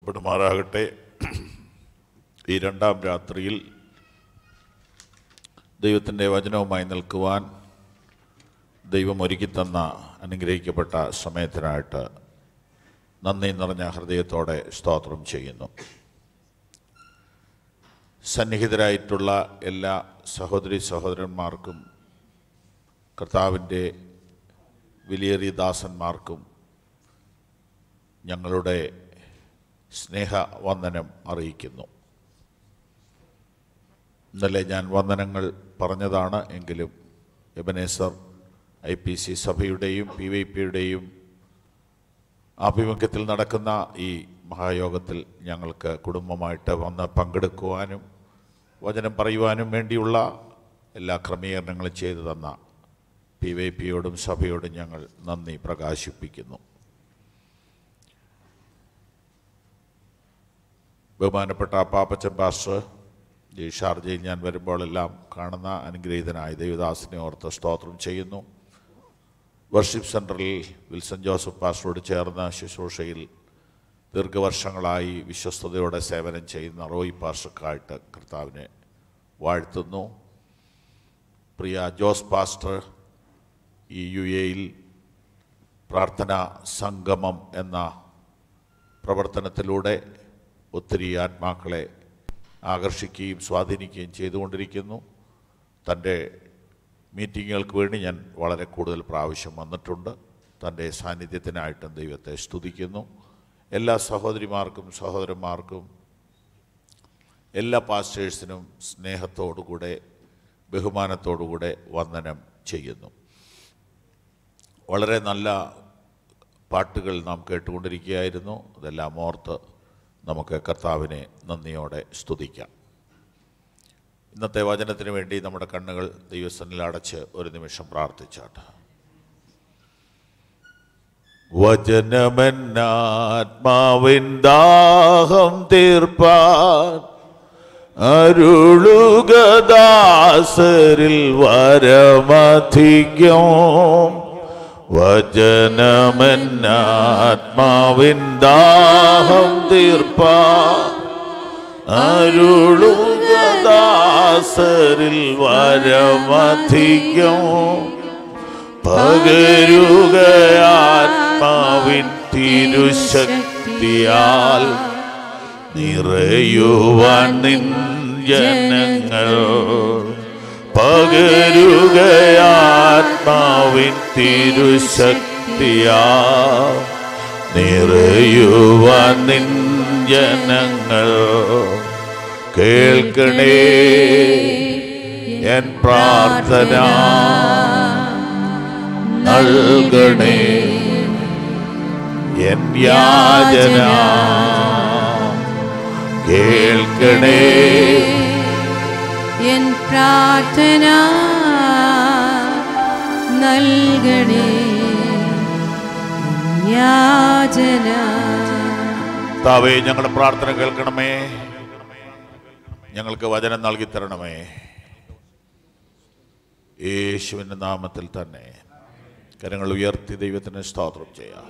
പെടുമാറാകട്ടെ ഈ രണ്ടാം രാത്രിയിൽ ദൈവത്തിൻ്റെ വചനവുമായി നിൽക്കുവാൻ ദൈവം ഒരുക്കിത്തന്ന അനുഗ്രഹിക്കപ്പെട്ട സമയത്തിനായിട്ട് നന്ദി നിറഞ്ഞ ഹൃദയത്തോടെ സ്തോത്രം ചെയ്യുന്നു സന്നിഹിതരായിട്ടുള്ള എല്ലാ സഹോദരി സഹോദരന്മാർക്കും കർത്താവിൻ്റെ വിലയേറിയ ദാസന്മാർക്കും ഞങ്ങളുടെ സ്നേഹവന്ദനം അറിയിക്കുന്നു ഇന്നലെ ഞാൻ വന്ദനങ്ങൾ പറഞ്ഞതാണ് എങ്കിലും എബനേസർ ഐ പി സി സഭയുടെയും പി വൈ പിയുടെയും ആഭിമുഖ്യത്തിൽ നടക്കുന്ന ഈ മഹായോഗത്തിൽ ഞങ്ങൾക്ക് കുടുംബമായിട്ട് വന്ന് പങ്കെടുക്കുവാനും വചനം പറയുവാനും വേണ്ടിയുള്ള എല്ലാ ക്രമീകരണങ്ങളും ചെയ്തു തന്ന പി വൈ പിയോടും സഭയോടും ഞങ്ങൾ നന്ദി പ്രകാശിപ്പിക്കുന്നു ബഹുമാനപ്പെട്ട പാപ്പച്ചൻ പാസ്റ്റർ ഈ ഷാർജയിൽ ഞാൻ വരുമ്പോഴെല്ലാം കാണുന്ന അനുഗ്രഹീതനായ ദേവദാസിനെ ഓർത്ത് സ്തോത്രം ചെയ്യുന്നു വർഷിപ്പ് സെൻറ്ററിൽ വിൽസൺ ജോസഫ് പാസ്റ്ററോട് ചേർന്ന ശുശ്രൂഷയിൽ ദീർഘവർഷങ്ങളായി വിശ്വസ്തയോടെ സേവനം ചെയ്യുന്ന റോയി പാസ്റ്റർക്കായിട്ട് കർത്താവിനെ വാഴ്ത്തുന്നു പ്രിയ ജോസ് പാസ്റ്റർ ഈ യു എയിൽ പ്രാർത്ഥനാ സംഗമം എന്ന പ്രവർത്തനത്തിലൂടെ ഒത്തിരി ആത്മാക്കളെ ആകർഷിക്കുകയും സ്വാധീനിക്കുകയും ചെയ്തുകൊണ്ടിരിക്കുന്നു തൻ്റെ മീറ്റിങ്ങുകൾക്ക് വേണ്ടി ഞാൻ വളരെ കൂടുതൽ പ്രാവശ്യം വന്നിട്ടുണ്ട് തൻ്റെ സാന്നിധ്യത്തിനായിട്ടും ദൈവത്തെ സ്തുതിക്കുന്നു എല്ലാ സഹോദരിമാർക്കും സഹോദരന്മാർക്കും എല്ലാ പാസ്റ്റേഴ്സിനും സ്നേഹത്തോടുകൂടെ ബഹുമാനത്തോടുകൂടെ വന്ദനം ചെയ്യുന്നു വളരെ നല്ല പാട്ടുകൾ നാം കേട്ടുകൊണ്ടിരിക്കുകയായിരുന്നു അതെല്ലാം ഓർത്ത് നമുക്ക് കർത്താവിനെ നന്ദിയോടെ സ്തുതിക്കാം ഇന്നത്തെ വചനത്തിന് വേണ്ടി നമ്മുടെ കണ്ണുകൾ ദൈവസനിൽ അടച്ച് ഒരു നിമിഷം പ്രാർത്ഥിച്ചാട്ട് വചനമെന്നാത്മാവിൻ ദാഹം തീർപ്പാൻ അരുളുകദാസരിൽ വരമധികം വചനമെന്നാത്മാവിൻ ദാഹം തീർപ്പാൻ അരുളുകദാസരിൽ വരമധികം പകരുകയാത്മാവിൻ തിരുശക്തിയാൽ നിറയുവാൻ നിൻ ജനങ്ങൾ പകരുകയാത്മാവിൻ തിരുശക്തിയാൽ നിറയുവാൻ നിൻ ജനങ്ങൾ കേൾക്കണേ എൻ പ്രാർത്ഥന നൽകണേ എൻ യാചന കേൾക്കണേ എൻ പ്രാർത്ഥന നൽകണേ യാചന താവേ ഞങ്ങളുടെ പ്രാർത്ഥന കേൾക്കണമേ ഞങ്ങൾക്ക് വചനം നൽകി തരണമേ യേശുവിൻ്റെ നാമത്തിൽ തന്നെ കരങ്ങൾ ഉയർത്തി ദൈവത്തിന് സ്തോത്രം ചെയ്യാം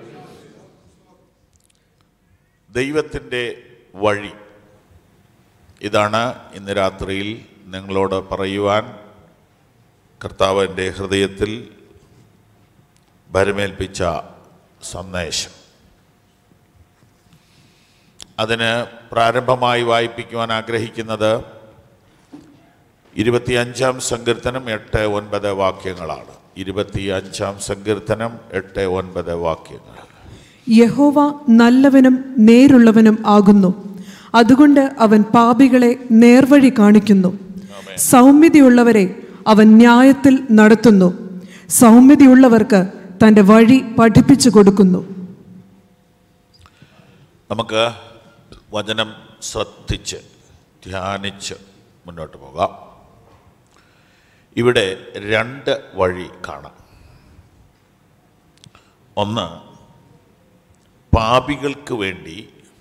ദൈവത്തിൻ്റെ വഴി ഇതാണ് ഇന്ന് രാത്രിയിൽ നിങ്ങളോട് പറയുവാൻ കർത്താവിൻ്റെ ഹൃദയത്തിൽ ഭരമേൽപ്പിച്ച സന്ദേശം അതിന് പ്രാരംഭമായി വായിപ്പിക്കുവാൻ ആഗ്രഹിക്കുന്നത് ഇരുപത്തിയഞ്ചാം സങ്കീർത്തനം എട്ട് ഒൻപത് വാക്യങ്ങളാണ് ഇരുപത്തിയഞ്ചാം സങ്കീർത്തനം എട്ട് ഒൻപത് വാക്യങ്ങൾ യഹോവ നല്ലവനും നേരുള്ളവനും ആകുന്നു അതുകൊണ്ട് അവൻ പാപികളെ നേർവഴി കാണിക്കുന്നു സൗമ്യതയുള്ളവരെ അവൻ ന്യായത്തിൽ നടത്തുന്നു സൗമ്യതയുള്ളവർക്ക് തൻ്റെ വഴി പഠിപ്പിച്ചു കൊടുക്കുന്നു നമുക്ക് വചനം ശ്രദ്ധിച്ച് ധ്യാനിച്ച് മുന്നോട്ട് പോകാം ഇവിടെ രണ്ട് വഴി കാണാം ഒന്ന് പാപികൾക്ക് വേണ്ടി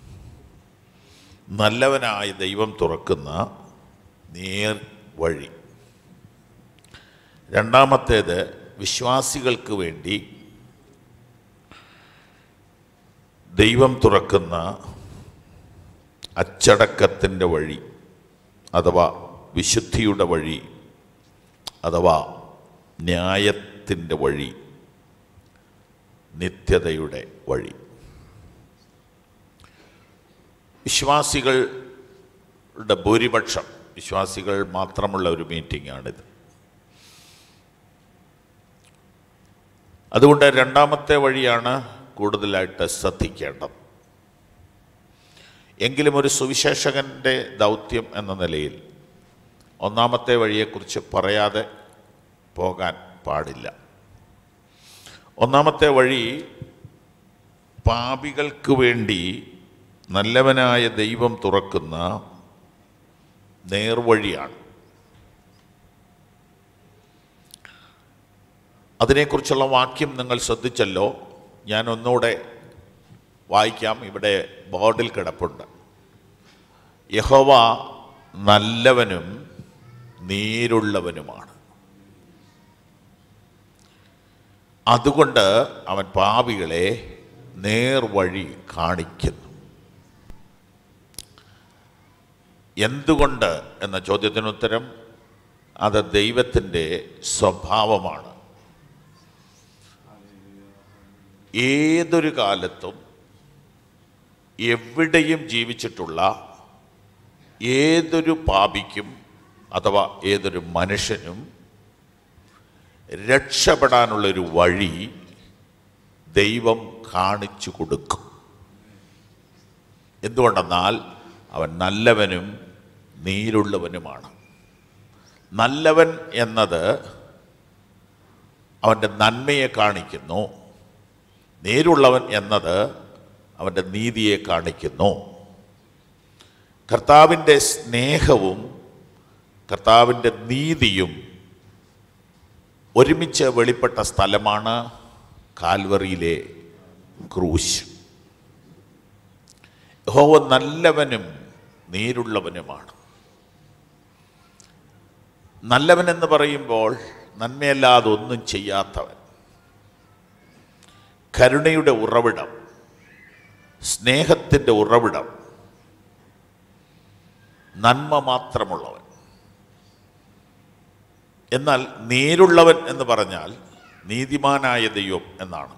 നല്ലവനായ ദൈവം തുറക്കുന്ന നേർ വഴി രണ്ടാമത്തേത് വിശ്വാസികൾക്ക് വേണ്ടി ദൈവം തുറക്കുന്ന അച്ചടക്കത്തിൻ്റെ വഴി അഥവാ വിശുദ്ധിയുടെ വഴി അഥവാ ന്യായത്തിൻ്റെ വഴി നിത്യതയുടെ വഴി വിശ്വാസികളുടെ ഭൂരിപക്ഷം വിശ്വാസികൾ മാത്രമുള്ള ഒരു മീറ്റിംഗാണിത് അതുകൊണ്ട് രണ്ടാമത്തെ വഴിയാണ് കൂടുതലായിട്ട് ശ്രദ്ധിക്കേണ്ടത് എങ്കിലും ഒരു സുവിശേഷകൻ്റെ ദൗത്യം എന്ന നിലയിൽ ഒന്നാമത്തെ വഴിയെക്കുറിച്ച് പറയാതെ പോകാൻ പാടില്ല ഒന്നാമത്തെ വഴി പാപികൾക്ക് വേണ്ടി നല്ലവനായ ദൈവം തുറക്കുന്ന നേർവഴിയാണ് അതിനെക്കുറിച്ചുള്ള വാക്യം നിങ്ങൾ ശ്രദ്ധിച്ചല്ലോ ഞാൻ ഒന്നുകൂടെ വായിക്കാം ഇവിടെ ബോർഡിൽ കിടപ്പുണ്ട് യഹോവ നല്ലവനും നീരുള്ളവനുമാണ് അതുകൊണ്ട് അവൻ പാപികളെ നേർവഴി കാണിക്കുന്നു എന്തുകൊണ്ട് എന്ന ചോദ്യത്തിന് ഉത്തരം അത് ദൈവത്തിൻ്റെ സ്വഭാവമാണ് ഏതൊരു കാലത്തും എവിടെയും ജീവിച്ചിട്ടുള്ള ഏതൊരു പാപിക്കും അഥവാ ഏതൊരു മനുഷ്യനും രക്ഷപ്പെടാനുള്ളൊരു വഴി ദൈവം കാണിച്ചു കൊടുക്കും എന്തുകൊണ്ടെന്നാൽ അവൻ നല്ലവനും നീരുള്ളവനുമാണ് നല്ലവൻ എന്നത് അവൻ്റെ നന്മയെ കാണിക്കുന്നു നേരുള്ളവൻ എന്നത് അവൻ്റെ നീതിയെ കാണിക്കുന്നു കർത്താവിൻ്റെ സ്നേഹവും കർത്താവിൻ്റെ നീതിയും ഒരുമിച്ച് വെളിപ്പെട്ട സ്ഥലമാണ് കാൽവറിയിലെ ക്രൂശ് യഹോവ നല്ലവനും നീരുള്ളവനുമാണ് നല്ലവൻ എന്ന് പറയുമ്പോൾ നന്മയല്ലാതെ ഒന്നും ചെയ്യാത്തവൻ കരുണയുടെ ഉറവിടം സ്നേഹത്തിൻ്റെ ഉറവിടം നന്മ മാത്രമുള്ളവൻ എന്നാൽ നേരുള്ളവൻ എന്ന് പറഞ്ഞാൽ നീതിമാനായ ദൈവം എന്നാണ്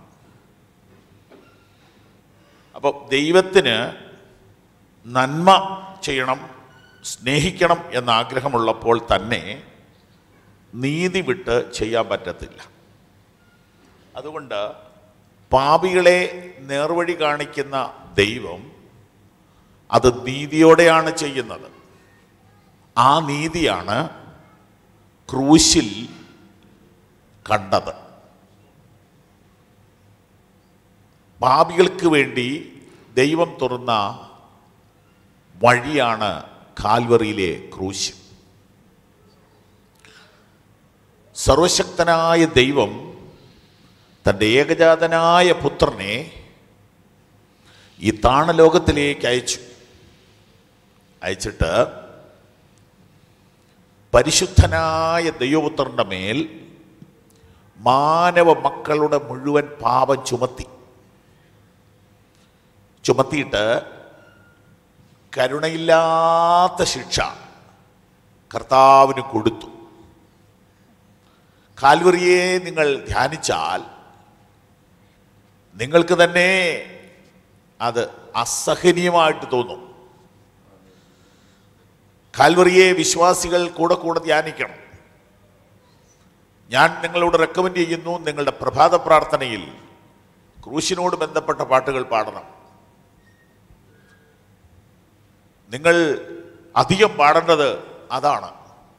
അപ്പോൾ ദൈവത്തിന് നന്മ ചെയ്യണം സ്നേഹിക്കണം എന്ന ആഗ്രഹമുള്ളപ്പോൾ തന്നെ നീതി വിട്ട് ചെയ്യാൻ പറ്റത്തില്ല അതുകൊണ്ട് പാപികളെ നേർവഴി കാണിക്കുന്ന ദൈവം അത് നീതിയോടെയാണ് ചെയ്യുന്നത് ആ നീതിയാണ് ക്രൂശിൽ കണ്ടത് പാപികൾക്ക് വേണ്ടി ദൈവം തുറന്ന വഴിയാണ് കാൽവറിയിലെ ക്രൂശ് സർവശക്തനായ ദൈവം തൻ്റെ ഏകജാതനായ പുത്രനെ ഈ താണലോകത്തിലേക്ക് അയച്ചു അയച്ചിട്ട് പരിശുദ്ധനായ ദൈവപുത്രൻ്റെ മേൽ മാനവ മക്കളുടെ മുഴുവൻ പാപം ചുമത്തി ചുമത്തിയിട്ട് കരുണയില്ലാത്ത ശിക്ഷ കർത്താവിന് കൊടുത്തു കാൽവറിയെ നിങ്ങൾ ധ്യാനിച്ചാൽ നിങ്ങൾക്ക് തന്നെ അത് അസഹനീയമായിട്ട് തോന്നും കാൽവറിയെ വിശ്വാസികൾ കൂടെ കൂടെ ധ്യാനിക്കണം ഞാൻ നിങ്ങളോട് റെക്കമെൻഡ് ചെയ്യുന്നു നിങ്ങളുടെ പ്രഭാത പ്രാർത്ഥനയിൽ ക്രൂശിനോട് ബന്ധപ്പെട്ട പാട്ടുകൾ പാടണം നിങ്ങൾ അധികം പാടേണ്ടത് അതാണ്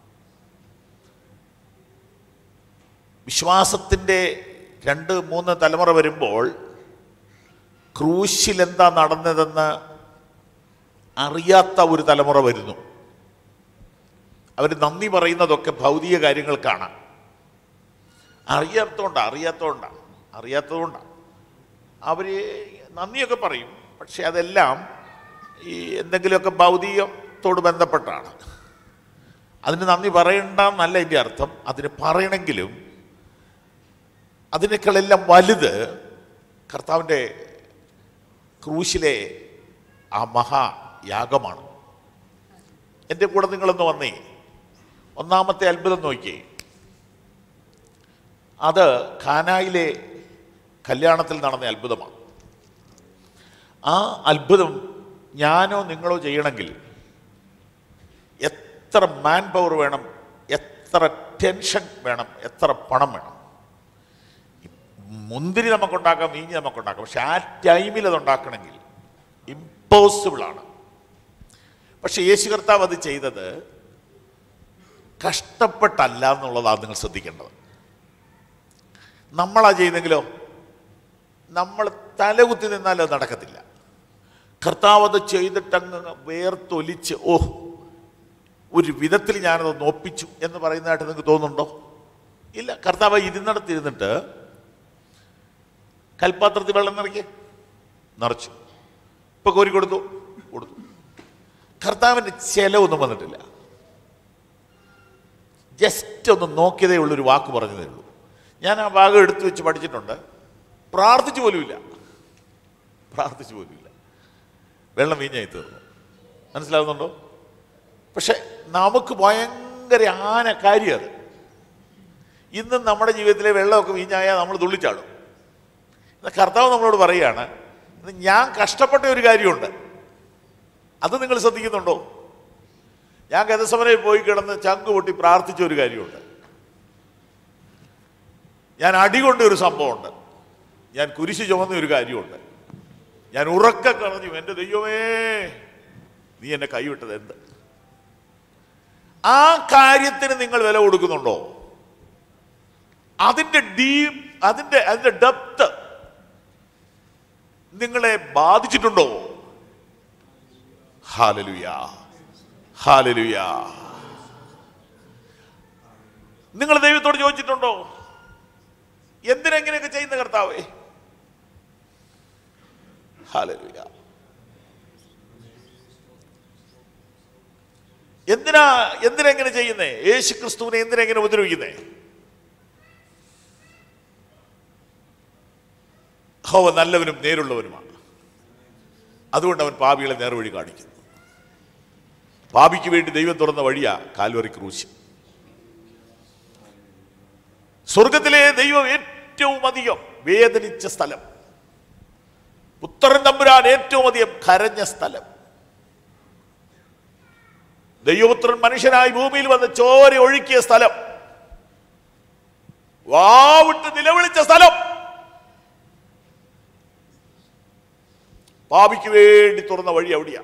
വിശ്വാസത്തിൻ്റെ രണ്ട് മൂന്ന് തലമുറ വരുമ്പോൾ ക്രൂശിൽ എന്താ നടന്നതെന്ന് അറിയാത്ത ഒരു തലമുറ വരുന്നു അവർ നന്ദി പറയുന്നതൊക്കെ ഭൗതിക കാര്യങ്ങൾക്കാണ് അറിയാത്തോണ്ടാ അറിയാത്തോണ്ടാ അറിയാത്തതുകൊണ്ടാണ് അവർ നന്ദിയൊക്കെ പറയും പക്ഷെ അതെല്ലാം ഈ എന്തെങ്കിലുമൊക്കെ ഭൗതികത്തോട് ബന്ധപ്പെട്ടാണ് അതിന് നന്ദി പറയണ്ട എന്നല്ല എൻ്റെ അർത്ഥം അതിന് പറയണമെങ്കിലും അതിനേക്കാളെല്ലാം വലുത് കർത്താവിൻ്റെ ക്രൂശിലെ ആ മഹാ യാഗമാണ് എൻ്റെ കൂടെ നിങ്ങളൊന്ന് വന്നേ ഒന്നാമത്തെ അത്ഭുതം നോക്കിയേ അത് ഖാനായിലെ കല്യാണത്തിൽ നടന്ന അത്ഭുതമാണ് ആ അത്ഭുതം ഞാനോ നിങ്ങളോ ചെയ്യണമെങ്കിൽ എത്ര മാൻ പവർ വേണം എത്ര ടെൻഷൻ വേണം എത്ര പണം വേണം മുന്തിരി നമുക്കുണ്ടാക്കാം വീഞ്ഞ് നമുക്കുണ്ടാക്കാം പക്ഷെ ആ ടൈമിൽ അത് ഉണ്ടാക്കണമെങ്കിൽ ഇമ്പോസിബിൾ ആണ് പക്ഷെ യേശു കർത്താവ് അത് ചെയ്തത് കഷ്ടപ്പെട്ടല്ല എന്നുള്ളതാണ് നിങ്ങൾ ശ്രദ്ധിക്കേണ്ടത് നമ്മളാ ചെയ്യുന്നെങ്കിലോ നമ്മൾ തലകുത്തി നിന്നാൽ അത് നടക്കത്തില്ല കർത്താവ് അത് ചെയ്തിട്ടങ്ങ് വേർത്തൊലിച്ച് ഓ ഒരു വിധത്തിൽ ഞാനത് ഒപ്പിച്ചു എന്ന് പറയുന്നതായിട്ട് നിങ്ങൾക്ക് തോന്നുന്നുണ്ടോ ഇല്ല കർത്താവ് ഇരുന്നിടത്ത് ഇരുന്നിട്ട് കൽപ്പാത്രത്തിൽ വെള്ളം നിറയ്ക്ക് നിറച്ചു ഇപ്പൊ കോരി കൊടുത്തു കൊടുത്തു കർത്താവിൻ്റെ ചെലവൊന്നും വന്നിട്ടില്ല ജസ്റ്റ് ഒന്ന് നോക്കിയതേ ഉള്ളൊരു വാക്ക് പറഞ്ഞതേ ഉള്ളൂ ഞാൻ ആ ഭാഗം എടുത്തു വെച്ച് പഠിച്ചിട്ടുണ്ട് പ്രാർത്ഥിച്ചു പോലുമില്ല പ്രാർത്ഥിച്ചു പോലുമില്ല വെള്ളം വീഞ്ഞായി തീർന്നു മനസ്സിലാവുന്നുണ്ടോ പക്ഷെ നമുക്ക് ഭയങ്കര ആന കാര്യം അത് ഇന്നും നമ്മുടെ ജീവിതത്തിലെ വെള്ളമൊക്കെ വീഞ്ഞായാൽ നമ്മൾ തുള്ളിച്ചാടും എന്നാൽ കർത്താവ് നമ്മളോട് പറയുകയാണ് ഇത് ഞാൻ കഷ്ടപ്പെട്ട ഒരു കാര്യമുണ്ട് അത് നിങ്ങൾ ശ്രദ്ധിക്കുന്നുണ്ടോ ഞാൻ ഗതസമനയിൽ പോയി കിടന്ന് ചങ്ക് പൊട്ടി പ്രാർത്ഥിച്ച ഒരു കാര്യമുണ്ട് ഞാൻ അടികൊണ്ട ഒരു സംഭവമുണ്ട് ഞാൻ കുരിശ് ചുമന്ന ഒരു കാര്യമുണ്ട് ഞാൻ ഉറക്ക കളഞ്ഞു എൻ്റെ ദൈവമേ നീ എന്നെ കൈവിട്ടത് എന്ത് ആ കാര്യത്തിന് നിങ്ങൾ വില കൊടുക്കുന്നുണ്ടോ അതിന്റെ ഡീപ് അതിന്റെ അതിന്റെ ഡെപ്ത് നിങ്ങളെ ബാധിച്ചിട്ടുണ്ടോ ഹാലലുയാ ഹാലലുയാ നിങ്ങൾ ദൈവത്തോട് ചോദിച്ചിട്ടുണ്ടോ എന്തിനെങ്ങനെയൊക്കെ ചെയ്യുന്ന കർത്താവേ ഹാലലുയാ എന്തിനാ എന്തിനെങ്ങനെ ചെയ്യുന്നേ യേശു ക്രിസ്തുവിനെ എന്തിനെങ്ങനെ ഉപദ്രവിക്കുന്നേ ഹോവ നല്ലവനും നേരുള്ളവനുമാണ് അതുകൊണ്ട് അവൻ പാപികളെ നേർവഴി കാണിക്കുന്നു പാപിക്ക് വേണ്ടി ദൈവം തുറന്ന വഴിയാ കാൽവറി ക്രൂശ് സ്വർഗത്തിലെ ദൈവം ഏറ്റവും അധികം വേദനിച്ച സ്ഥലം പുത്രൻ തമ്പുരാൻ ഏറ്റവും അധികം കരഞ്ഞ സ്ഥലം ദൈവപുത്രൻ മനുഷ്യനായി ഭൂമിയിൽ വന്ന് ചോര ഒഴുക്കിയ സ്ഥലം വാവിട്ട് നിലവിളിച്ച സ്ഥലം പാപിക്ക് വേണ്ടി തുറന്ന വഴി അവിടെയാ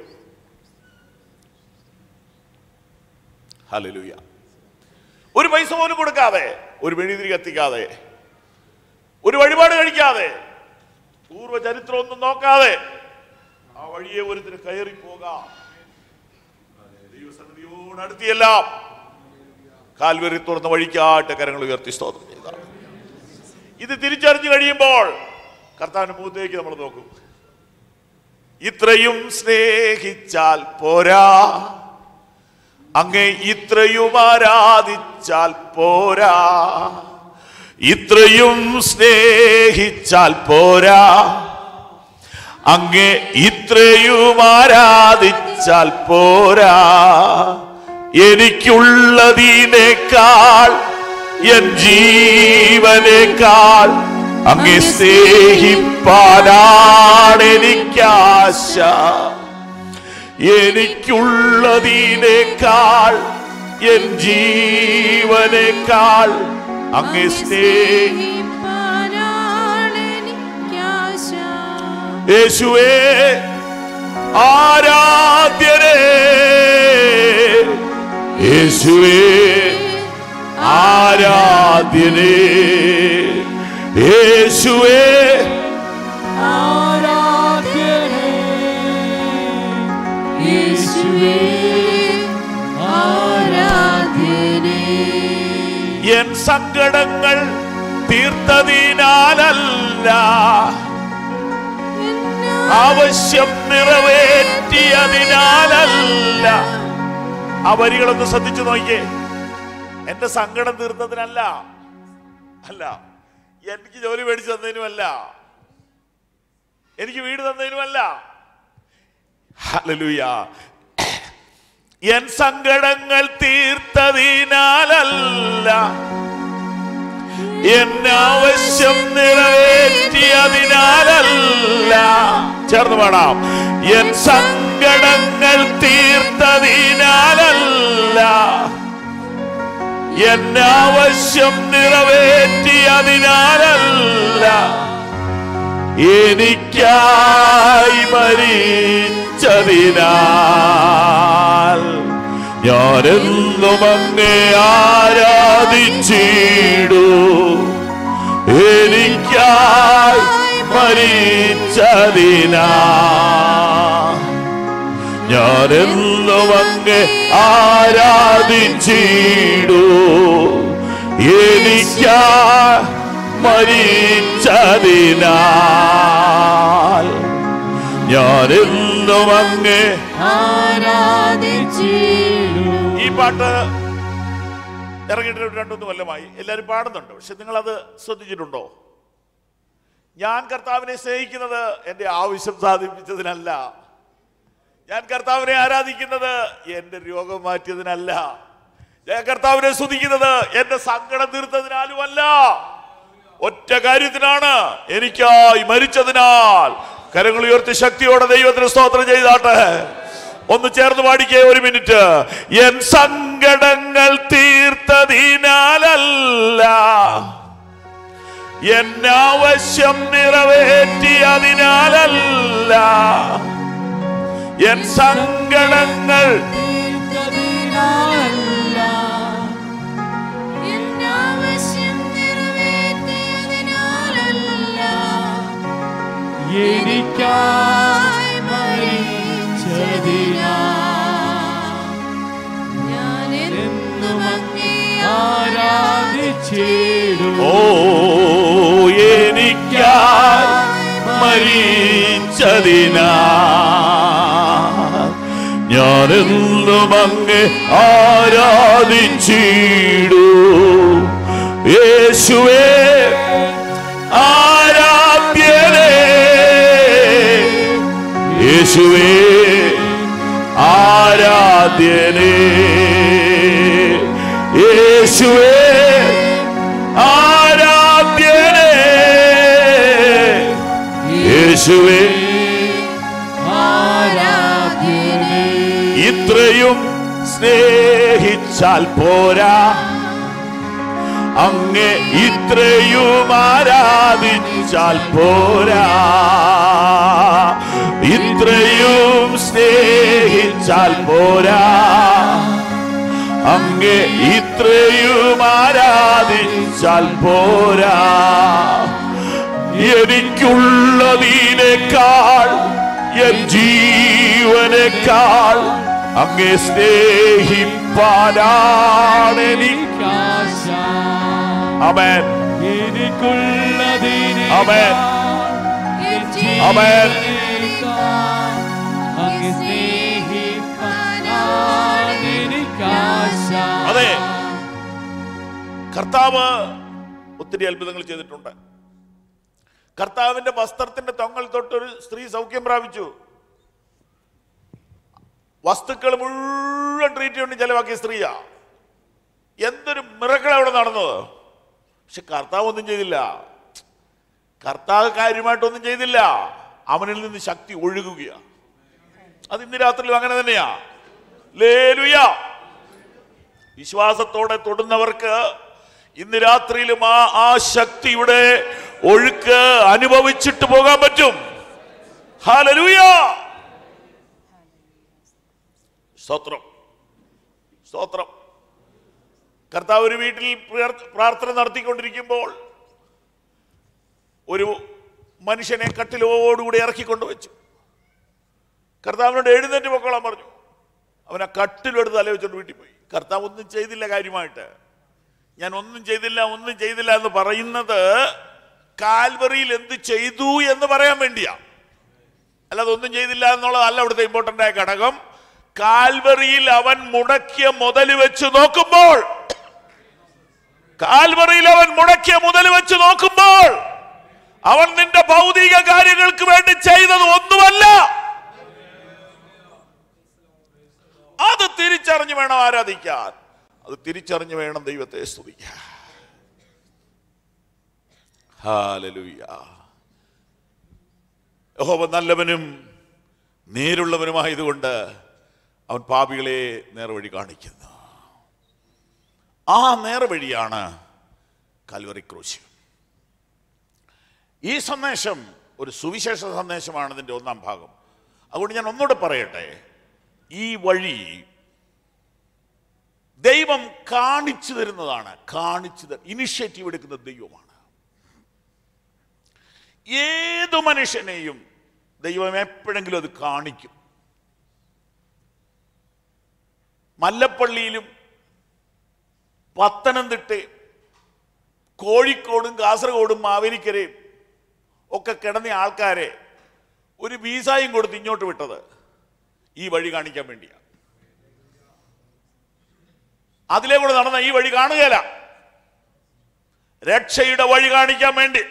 ഹല്ലേലൂയ ഒരു പൈസ പോലും കൊടുക്കാതെ ഒരു മെഴുതിരി കത്തിക്കാതെ ഒരു വഴിപാട് കഴിക്കാതെ പൂർവ്വ ചരിത്രം ഒന്നും നോക്കാതെ ആ വഴിയെ ഒരുത്തിന് കയറി പോകാം ദൈവസന്നിധിയോട് അടുത്തിയെല്ലാം കാൽവരി തുറന്ന വഴിക്കാട്ട് കരങ്ങൾ ഉയർത്തി സ്തോത്രം ചെയ്ത ഇത് തിരിച്ചറിഞ്ഞു കഴിയുമ്പോൾ കർത്താവിന്റെ മുഖത്തേക്ക് നമ്മൾ നോക്കും ഇത്രയും സ്നേഹിച്ചാൽ പോരാ അങ്ങേ ഇത്രയും ആരാധിച്ചാൽ പോരാ ഇത്രയും സ്നേഹിച്ചാൽ പോരാ അങ്ങേ ഇത്രയും ആരാധിച്ചാൽ പോരാ എനിക്കുള്ളതിനേക്കാൾ എൻ ജീവനേക്കാൾ അങ്ങേ സ്നേഹിപ്പാനാണ് എനിക്കാശ എനിക്കുള്ളതിനേക്കാൾ എൻ ജീവനേക്കാൾ അങ്ങേ സ്നേഹി യേശുവേ ആരാധ്യരേ യേശുവേ ആരാധ്യനേ യേശുവേ എൻ സങ്കടങ്ങൾ തീർത്തതിനാലല്ല ആവശ്യം നിറവേറ്റിയതിനാലല്ല ആ വരികളൊന്ന് ശ്രദ്ധിച്ചു നോക്കിയേ എന്റെ സങ്കടം തീർത്തതിനല്ല അല്ല എനിക്ക് ജോലി മേടിച്ചു തന്നതിനുമല്ല എനിക്ക് വീട് തന്നതിനുമല്ല ഹല്ലേലൂയ എൻ സങ്കടങ്ങൾ തീർത്തതിനാലല്ല എന്നാവശ്യം നിറവേറ്റിയതിനാലല്ല ചേർന്ന് പാടാം എൻ സങ്കടങ്ങൾ തീർത്തതിനാലല്ല എന്നാവശ്യം നിറവേറ്റിയതിനാലല്ല എനിക്കായി മരിച്ചതിനാൽ ഞാനെന്നും അങ്ങേ ആരാധിച്ചിടൂ എനിക്കായി മരിച്ചതിനാ ഞാനെന്നും അങ്ങേ ആരാധിച്ചിടൂ എനിക്കാ മരിച്ചതിനാൽ ഞാനെന്നും അങ്ങേ ഈ പാട്ട് ഇറങ്ങിയിട്ട് ഒരു രണ്ടൊന്ന് കൊല്ലമായി എല്ലാവരും പാടുന്നുണ്ട് പക്ഷെ നിങ്ങളത് ശ്രദ്ധിച്ചിട്ടുണ്ടോ ഞാൻ കർത്താവിനെ സ്നേഹിക്കുന്നത് എൻ്റെ ആവശ്യം സാധിപ്പിച്ചതിനല്ല ഞാൻ കർത്താവിനെ ആരാധിക്കുന്നത് എൻ്റെ രോഗം മാറ്റിയതിനല്ല ഞാൻ കർത്താവിനെ സ്തുതിക്കുന്നത് എൻ്റെ സങ്കടം തീർത്തതിനാലുമല്ല ഒറ്റ കാര്യത്തിനാണ് എനിക്കായി മരിച്ചതിനാൽ കരങ്ങൾ ഉയർത്തി ശക്തിയോടെ ദൈവത്തിന് സ്തോത്രം ചെയ്താട്ടെ ഒന്ന് ചേർന്ന് പാടിക്കേ ഒരു മിനിറ്റ് എൻ സങ്കടങ്ങൾ തീർത്തതിനാലല്ല എന്നാവശ്യം നിറവേറ്റിയതിനാലല്ല എൻ സങ്കടങ്ങൾ എന്നാവശ്യം നിറവേറ്റിയതിനാലല്ല എനിക്കായി മരിച്ചതിനാ ഞാൻ എന്നും അങ്ങേ ആരാധിച്ചിടും ഓ എനിക്കായി മരിച്ചതിനാ ഞാനെന്നും അങ്ങ് ആരാധിച്ചിടൂ യേശുവേ ആരാധ്യനേ യേശുവേ ആരാധ്യനേ യേശുവേ ആരാധ്യനേ യേശുവേ ആരാധ്യനേ ഇത്രയും സ്നേഹിച്ചാൽ പോരാ അങ്ങ് ഇത്രയും ആരാധിച്ചാൽ പോരാ ഇത്രയും സ്നേഹിച്ചാൽ പോരാ അങ്ങ് ഇത്രയും ആരാധിച്ചാൽ പോരാ എനിക്കുള്ളതിനേക്കാൾ എൻ ജീവനേക്കാൾ അങ്ങേ സ്നേഹിപ്പാനാണ് എനിക്ക് ആശ അമേൻ എനിക്കുള്ളതിനെ ആമേൻ. ആമേൻ. അങ്ങ് സ്നേഹിപ്പാനാണ് എനിക്കാശ അതെ കർത്താവ് ഒത്തിരി അത്ഭുതങ്ങൾ ചെയ്തിട്ടുണ്ട് കർത്താവിന്റെ വസ്ത്രത്തിന്റെ തൊങ്ങൽ തൊട്ട് ഒരു സ്ത്രീ സൗഖ്യം പ്രാപിച്ചു വസ്തുക്കൾ മുഴുവൻ ട്രീറ്റ്മെന്റ് ചെലവാക്കിയ സ്ത്രീയാ എന്തൊരു മിറക്കൾ അവിടെ നടന്നത് പക്ഷെ കർത്താവ് ഒന്നും ചെയ്തില്ല കർത്താവ് കാര്യമായിട്ടൊന്നും ചെയ്തില്ല അവനിൽ നിന്ന് ശക്തി ഒഴുകുകയാ അത് ഇന്ന് രാത്രിയിലും അങ്ങനെ തന്നെയാ ലേലുയ വിശ്വാസത്തോടെ തൊടുന്നവർക്ക് ഇന്ന് രാത്രിയിലും ആ ആ ശക്തിയുടെ ഒഴുക്ക് അനുഭവിച്ചിട്ട് പോകാൻ പറ്റും ഹാലലൂയ സ്തോത്രം സ്തോത്രം കർത്താവ് ഒരു വീട്ടിൽ പ്രാർ- പ്രാർത്ഥന നടത്തിക്കൊണ്ടിരിക്കുമ്പോൾ ഒരു മനുഷ്യനെ കട്ടിലോടുകൂടി ഇറക്കിക്കൊണ്ട് വെച്ചു കർത്താവിനോട് എഴുന്നേറ്റ് പൊക്കോളാൻ പറഞ്ഞു അവൻ ആ കട്ടിലെടുത്ത് തല വെച്ചോണ്ട് വീട്ടിൽ പോയി കർത്താവ് ഒന്നും ചെയ്തില്ല കാര്യമായിട്ട് ഞാൻ ഒന്നും ചെയ്തില്ല ഒന്നും ചെയ്തില്ല എന്ന് പറയുന്നത് കാൽവറിയിൽ എന്ത് ചെയ്തു എന്ന് പറയാൻ വേണ്ടിയാ അല്ലാതെ ഒന്നും ചെയ്തില്ല എന്നുള്ളതല്ല അവിടുത്തെ ഇമ്പോർട്ടന്റ് ആയ ഘടകം കാൽവറിയിൽ അവൻ മുടക്കിയ മുതൽ വെച്ച് നോക്കുമ്പോൾ കാൽവറിയിൽ അവൻ മുടക്കിയ മുതൽ വെച്ച് നോക്കുമ്പോൾ അവൻ നിന്റെ ഭൗതിക കാര്യങ്ങൾക്ക് വേണ്ടി ചെയ്തത് ഒന്നുമല്ല തിരിച്ചറിഞ്ഞു വേണം ആരാധിക്കാൻ അത് തിരിച്ചറിഞ്ഞു വേണം ദൈവത്തെ സ്തുതിക്കാൻ ഹാലലുയ്യ യഹോവ നല്ലവനും നേരുള്ളവനുമായതുകൊണ്ട് അവൻ പാപികളെ നേർവഴി കാണിക്കുന്നു ആ നേർവഴിയാണ് കൽവറി ക്രൂശ് ഈ സന്ദേശം ഒരു സുവിശേഷ സന്ദേശമാണ് ഇതിൻ്റെ ഒന്നാം ഭാഗം അതുകൊണ്ട് ഞാൻ ഒന്നുകൂടെ പറയട്ടെ ഈ വഴി ദൈവം കാണിച്ചു തരുന്നതാണ് കാണിച്ചു തരുന്ന ഇനിഷ്യേറ്റീവ് എടുക്കുന്ന ദൈവമാണ് ഏതു മനുഷ്യനെയും ദൈവം എപ്പോഴെങ്കിലും അത് കാണിക്കും മല്ലപ്പള്ളിയിലും പത്തനംതിട്ടയും കോഴിക്കോടും കാസർഗോഡും മാവേലിക്കരയും ഒക്കെ കിടന്ന ആൾക്കാരെ ഒരു വീസായും കൊടുത്ത് ഇങ്ങോട്ട് വിട്ടത് ഈ വഴി കാണിക്കാൻ വേണ്ടിയാണ് അതിലെ കൂടെ നടന്ന ഈ വഴി കാണുകയില്ല രക്ഷയുടെ വഴി കാണിക്കാൻ വേണ്ടി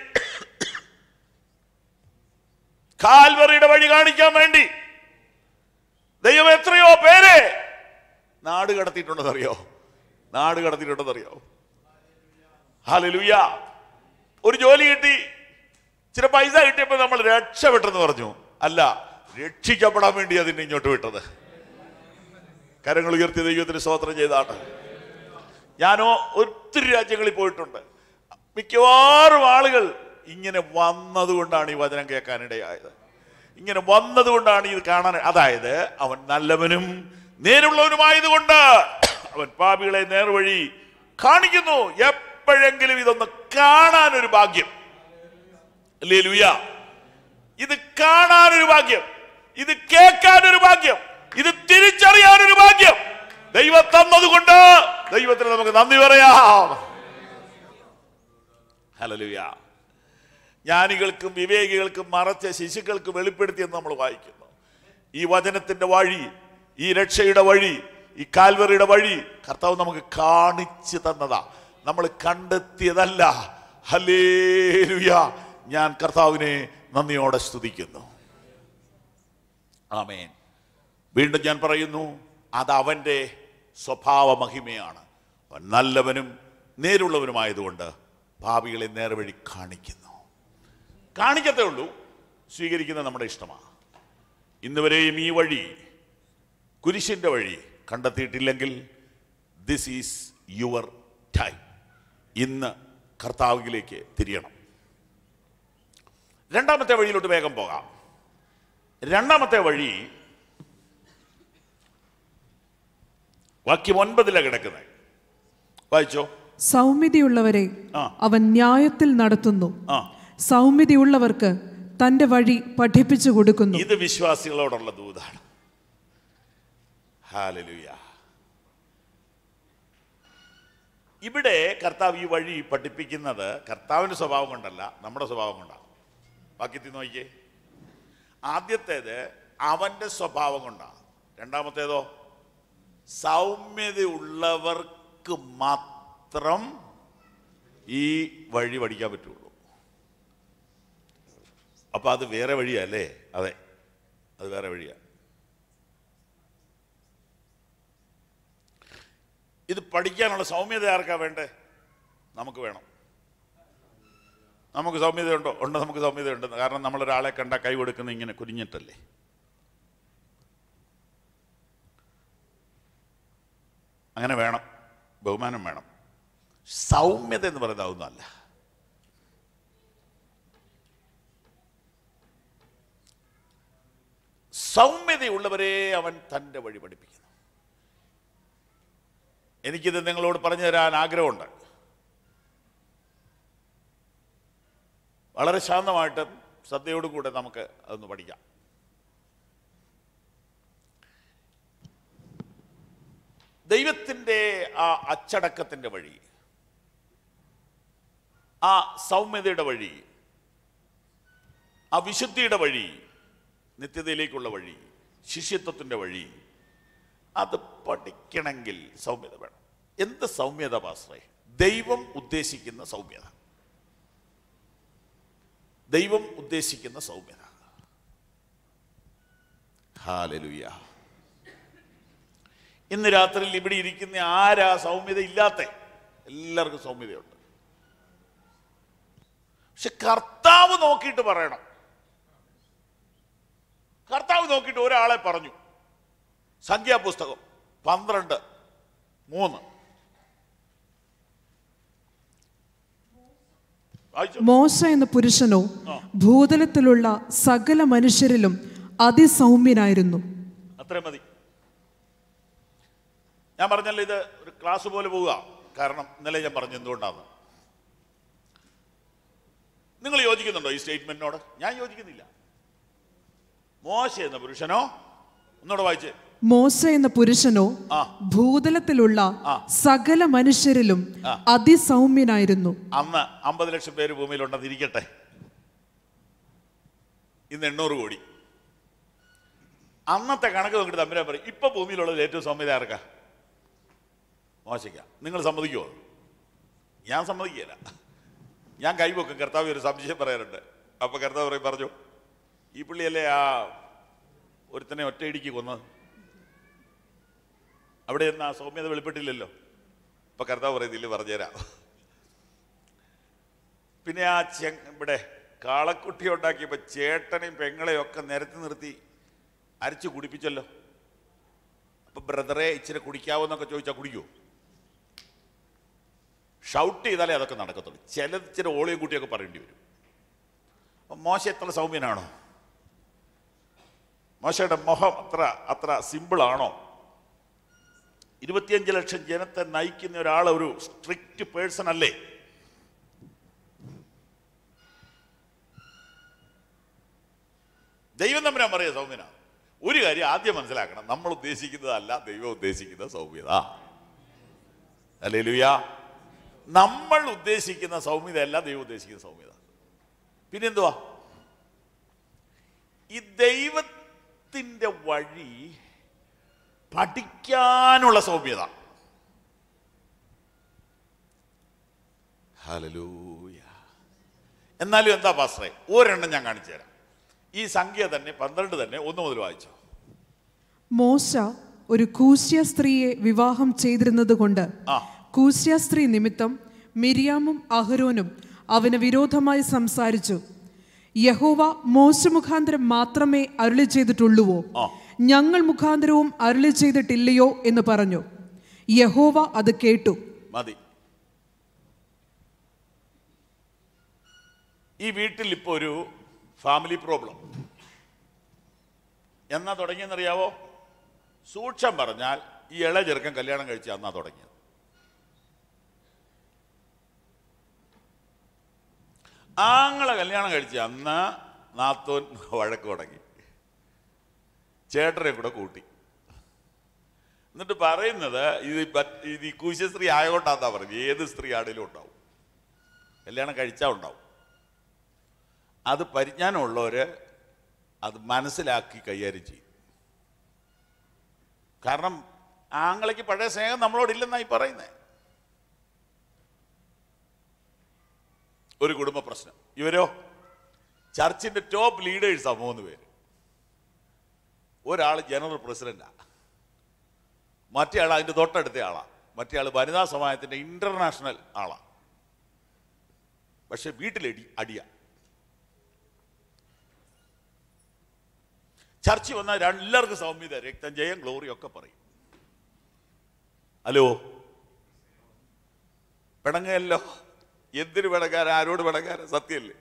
കാൽവറിയുടെ വഴി കാണിക്കാൻ വേണ്ടി ദൈവം എത്രയോ പേരെ നാട് കടത്തിയിട്ടുണ്ടെന്നറിയോ നാട് കടത്തിയിട്ടുണ്ടെന്നറിയോ ഹാലലുയ്യ ഒരു ജോലി കിട്ടി ചില പൈസ കിട്ടിയപ്പോൾ നമ്മൾ രക്ഷപ്പെട്ടെന്ന് പറഞ്ഞു അല്ല രക്ഷിക്കപ്പെടാൻ വേണ്ടി അതിനെ ഇങ്ങോട്ട് വിട്ടത് കരങ്ങൾ ഉയർത്തി ദൈവത്തിന് സ്തോത്രം ചെയ്താണ് ഞാനോ ഒത്തിരി രാജ്യങ്ങളിൽ പോയിട്ടുണ്ട് മിക്കവാറും ആളുകൾ ഇങ്ങനെ വന്നതുകൊണ്ടാണ് ഈ വചനം കേൾക്കാനിടയായത് ഇങ്ങനെ വന്നതുകൊണ്ടാണ് ഇത് കാണാൻ അതായത് അവൻ നല്ലവനും നേരുള്ളവനുമായതുകൊണ്ട് അവൻ പാപികളെ നേർവഴി കാണിക്കുന്നു എപ്പോഴെങ്കിലും ഇതൊന്ന് കാണാൻ ഒരു ഭാഗ്യം അല്ലേ ലുയ ഇത് കാണാൻ ഒരു ഭാഗ്യം ഇത് കേൾക്കാൻ ഒരു ഭാഗ്യം ഇത് തിരിച്ചറിയാൻ ഒരു ഭാഗ്യം ദൈവം തന്നതുകൊണ്ട് ദൈവത്തിന് നമുക്ക് നന്ദി പറയാം ഹലലുയ ജ്ഞാനികൾക്കും വിവേകികൾക്കും മറച്ച ശിശുക്കൾക്ക് വെളിപ്പെടുത്തിയെന്ന് നമ്മൾ വായിക്കുന്നു ഈ വചനത്തിന്റെ വഴി ഈ രക്ഷയുടെ വഴി ഈ കാൽവറിയുടെ വഴി കർത്താവ് നമുക്ക് കാണിച്ചു തന്നതാ നമ്മൾ കണ്ടെത്തിയതല്ല ഹലേലുയ ഞാൻ കർത്താവിനെ നന്ദിയോടെ സ്തുതിക്കുന്നു ആമേൻ വീണ്ടും ഞാൻ പറയുന്നു അത് അവൻ്റെ സ്വഭാവ മഹിമയാണ് അവൻ നല്ലവനും നേരുള്ളവനുമായതുകൊണ്ട് ഭാവികളെ നേർവഴി കാണിക്കുന്നു കാണിക്കത്തേ ഉള്ളൂ സ്വീകരിക്കുന്നത് നമ്മുടെ ഇഷ്ടമാണ് ഇന്ന് വരെയും ഈ വഴി കുരിശിൻ്റെ വഴി കണ്ടെത്തിയിട്ടില്ലെങ്കിൽ ദിസ് ഈസ് യുവർ ടൈം ഇന്ന് കർത്താവിലേക്ക് തിരിയണം രണ്ടാമത്തെ വഴിയിലോട്ട് വേഗം പോകാം രണ്ടാമത്തെ വഴി വാക്യം ഒൻപതിലാണ് കിടക്കുന്നത് വായിച്ചോ സൗമ്യതയുള്ളവരെ ആ. അവൻ ന്യായത്തിൽ നടത്തുന്നു ആ സൗമ്യതയുള്ളവർക്ക് തന്റെ വഴി പഠിപ്പിച്ചു കൊടുക്കുന്നു ഇത് വിശ്വാസികളോടുള്ള ദൂതാണ് ഹാലലുയ ഇവിടെ കർത്താവ് ഈ വഴി പഠിപ്പിക്കുന്നത് കർത്താവിന്റെ സ്വഭാവം കൊണ്ടല്ല നമ്മുടെ സ്വഭാവം കൊണ്ടാണ് വാക്യത്തിൽ നോക്കിയേ ആദ്യത്തേത് അവന്റെ സ്വഭാവം കൊണ്ടാണ് രണ്ടാമത്തേതോ സൗമ്യതയുള്ളവർക്ക് മാത്രം ഈ വഴി പഠിക്കാൻ പറ്റുള്ളൂ അപ്പൊ അത് വേറെ വഴിയാ അല്ലേ അതെ അത് വേറെ വഴിയാ ഇത് പഠിക്കാനുള്ള സൗമ്യത ആർക്കാ വേണ്ടേ നമുക്ക് വേണം നമുക്ക് സൗമ്യതയുണ്ടോ ഉണ്ട് നമുക്ക് സൗമ്യതയുണ്ട് കാരണം നമ്മൾ ഒരാളെ കണ്ട കൈ കൊടുക്കുന്ന ഇങ്ങനെ കുനിഞ്ഞിട്ടല്ലേ അങ്ങനെ വേണം ബഹുമാനം വേണം സൗമ്യത എന്ന് പറയുന്നത് അതൊന്നുമല്ല സൗമ്യതയുള്ളവരെ അവൻ തൻ്റെ വഴി പഠിപ്പിക്കുന്നു എനിക്കിത് നിങ്ങളോട് പറഞ്ഞു തരാൻ ആഗ്രഹമുണ്ട് വളരെ ശാന്തമായിട്ട് ശ്രദ്ധയോടും കൂടെ നമുക്ക് അതൊന്ന് പഠിക്കാം ദൈവത്തിൻ്റെ ആ അച്ചടക്കത്തിൻ്റെ വഴി ആ സൗമ്യതയുടെ വഴി ആ വിശുദ്ധിയുടെ വഴി നിത്യതയിലേക്കുള്ള വഴി ശിഷ്യത്വത്തിൻ്റെ വഴി അത് പഠിക്കണമെങ്കിൽ സൗമ്യത വേണം എന്ത് സൗമ്യത പാസ്റ്ററെ ദൈവം ഉദ്ദേശിക്കുന്ന സൗമ്യത ദൈവം ഉദ്ദേശിക്കുന്ന സൗമ്യത ഹാലലുയ ഇന്ന് രാത്രിയിൽ ഇവിടെ ഇരിക്കുന്ന ആരാ സൗമ്യത ഇല്ലാത്ത എല്ലാവർക്കും സൗമ്യതയുണ്ട് പക്ഷെ കർത്താവ് നോക്കിയിട്ട് പറയണം കർത്താവ് നോക്കിയിട്ട് ഒരാളെ പറഞ്ഞു സംഖ്യാപുസ്തകം പന്ത്രണ്ട് മൂന്ന് വായിച്ചോ? മോശ എന്ന പുരുഷനോ ഭൂതലത്തിലുള്ള സകല മനുഷ്യരിലും അതിസൗമ്യനായിരുന്നു അത്രയും മതി ഞാൻ പറഞ്ഞല്ലോ ഇത് ഒരു ക്ലാസ് പോലെ പോവുക കാരണം ഇന്നലെ ഞാൻ പറഞ്ഞു എന്തുകൊണ്ടാണ് നിങ്ങൾ യോജിക്കുന്നുണ്ടോ ഈ സ്റ്റേറ്റ്മെന്റിനോട് ഞാൻ യോജിക്കുന്നില്ല മോശ എന്ന പുരുഷനോ ഒന്നുകൂടെ വായിച്ചേ മോശ എന്ന പുരുഷനോ ആ. ഭൂതലത്തിലുള്ള ആ. സകല മനുഷ്യരിലും ആ. അതിസൗമ്യനായിരുന്നു അന്ന് അമ്പത് ലക്ഷം പേര് ഭൂമിയിലുണ്ടെന്ന് ഇരിക്കട്ടെ ഇന്ന് എണ്ണൂറ് കോടി അന്നത്തെ കണക്ക് നോക്കിയിട്ട് തമ്മിലാൻ പറയും ഇപ്പൊ ഭൂമിയിലുള്ളത് ഏറ്റവും സൗമ്യത ആർക്കാ മോശയ്ക്ക നിങ്ങൾ സമ്മതിക്കുമോ ഞാൻ സമ്മതിക്കുകയില്ല ഞാൻ കൈവെക്കും കർത്താവ് ഒരു സംശയം പറയാറുണ്ട് അപ്പൊ കർത്താവ് പറയും പറഞ്ഞു ഈ പുള്ളിയല്ലേ ആ ഒരുത്തനെ ഒറ്റയിടിക്ക് കൊന്നത് അവിടെ നിന്ന് ആ സൗമ്യത വെളിപ്പെട്ടില്ലല്ലോ അപ്പൊ കർത്താവ് പറയുന്നില്ല പറഞ്ഞുതരാം പിന്നെ ആ ചെ ഇവിടെ കാളക്കുട്ടി ഉണ്ടാക്കിയപ്പോൾ ചേട്ടനെയും പെങ്ങളെയും ഒക്കെ നിരത്തി നിർത്തി അരച്ച് കുടിപ്പിച്ചല്ലോ അപ്പൊ ബ്രദറെ ഇച്ചിരി കുടിക്കാവോ എന്നൊക്കെ ചോദിച്ചാൽ കുടിക്കുമോ ഷൗട്ട് ചെയ്താലേ അതൊക്കെ നടക്കത്തുള്ളൂ ചില ഇച്ചിരി ഓളിയും കുട്ടിയൊക്കെ പറയേണ്ടി വരും അപ്പം മോശ എത്ര സൗമ്യനാണോ മോശയുടെ മുഖം അത്ര അത്ര സിമ്പിളാണോ ഇരുപത്തിയഞ്ച് ലക്ഷം ജനത്തെ നയിക്കുന്ന ഒരാൾ ഒരു സ്ട്രിക്റ്റ് പേഴ്സൺ അല്ലേ ദൈവം തമ്മിലാ പറയുക സൗമ്യന ഒരു കാര്യം ആദ്യം മനസ്സിലാക്കണം നമ്മൾ ഉദ്ദേശിക്കുന്നതല്ല ദൈവം ഉദ്ദേശിക്കുന്ന സൗമ്യത അല്ലേ ലുയ നമ്മൾ ഉദ്ദേശിക്കുന്ന സൗമ്യത അല്ല ദൈവം ഉദ്ദേശിക്കുന്ന സൗമ്യത പിന്നെന്തുവാ ഈ ദൈവത്തിന്റെ വഴി പഠിക്കാനുള്ള സൗമ്യത ഹല്ലേലൂയ എന്നാലും എന്താ പാസ്റ്ററെ ഒരെണ്ണം ഞാൻ കാണിച്ചു തരാം ഈ സംഖ്യ തന്നെ പന്ത്രണ്ട് തന്നെ ഒന്ന് മുതൽ വായിച്ചോ മോശ ഒരു കൂശ്യ സ്ത്രീയെ വിവാഹം ചെയ്തിരുന്നത് കൊണ്ട് ആ കൂശ്യ സ്ത്രീ നിമിത്തം മിരിയാമും അഹരോനും അവന് വിരോധമായി സംസാരിച്ചു യഹോവ മോശ മുഖാന്തരം മാത്രമേ അരുളി ചെയ്തിട്ടുള്ളുവോ ആ. ഞങ്ങൾ മുഖാന്തരവും അരുളി ചെയ്തിട്ടില്ലയോ എന്ന് പറഞ്ഞു യഹോവ അത് കേട്ടു മതി ഈ വീട്ടിൽ ഇപ്പോൾ ഒരു ഫാമിലി പ്രോബ്ലം എന്നാ തുടങ്ങിയെന്നറിയാവോ സൂക്ഷം പറഞ്ഞാൽ ഈ ഇള ചെറുക്കൻ കല്യാണം കഴിച്ച അന്നാ തുടങ്ങിയത് ആങ്ങളെ കല്യാണം കഴിച്ച അന്ന് നാത്തോൻ വഴക്ക് തുടങ്ങി ചേട്ടനെ കൂടെ കൂട്ടി എന്നിട്ട് പറയുന്നത് ഇത് പ- ഇത് ഈ കൂശ്യ സ്ത്രീ ആയതുകൊണ്ടാന്നാ പറഞ്ഞത് ഏത് സ്ത്രീ ആണെങ്കിലും ഉണ്ടാവും കല്യാണം കഴിച്ചാൽ ഉണ്ടാവും അത് പരിജ്ഞാനമുള്ളവര് അത് മനസ്സിലാക്കി കൈകാര്യം ചെയ്യും കാരണം ആങ്ങളയ്ക്ക് പഴയ സ്നേഹം നമ്മളോടില്ലെന്നായി പറയുന്നേ ഒരു കുടുംബ പ്രശ്നം ഇവരോ ചർച്ചിന്റെ ടോപ്പ് ലീഡേഴ്സാ മൂന്ന് പേര് ഒരാൾ ജനറൽ പ്രസിഡന്റാ മറ്റേ ആൾ അതിന്റെ തൊട്ടടുത്ത ആളാ മറ്റേ ആൾ വനിതാ സമാജത്തിന്റെ ഇന്റർനാഷണൽ ആളാ പക്ഷെ വീട്ടിലടി അടിയ ചർച്ച വന്നാൽ എല്ലാവർക്കും സൗമ്യത രക്തം ജയം ഗ്ലോറി ഒക്കെ പറയും ഹലോ പിണങ്ങയല്ലോ എന്തിനു പിണങ്ങാൻ ആരോട് പിണങ്ങാൻ സത്യമല്ലേ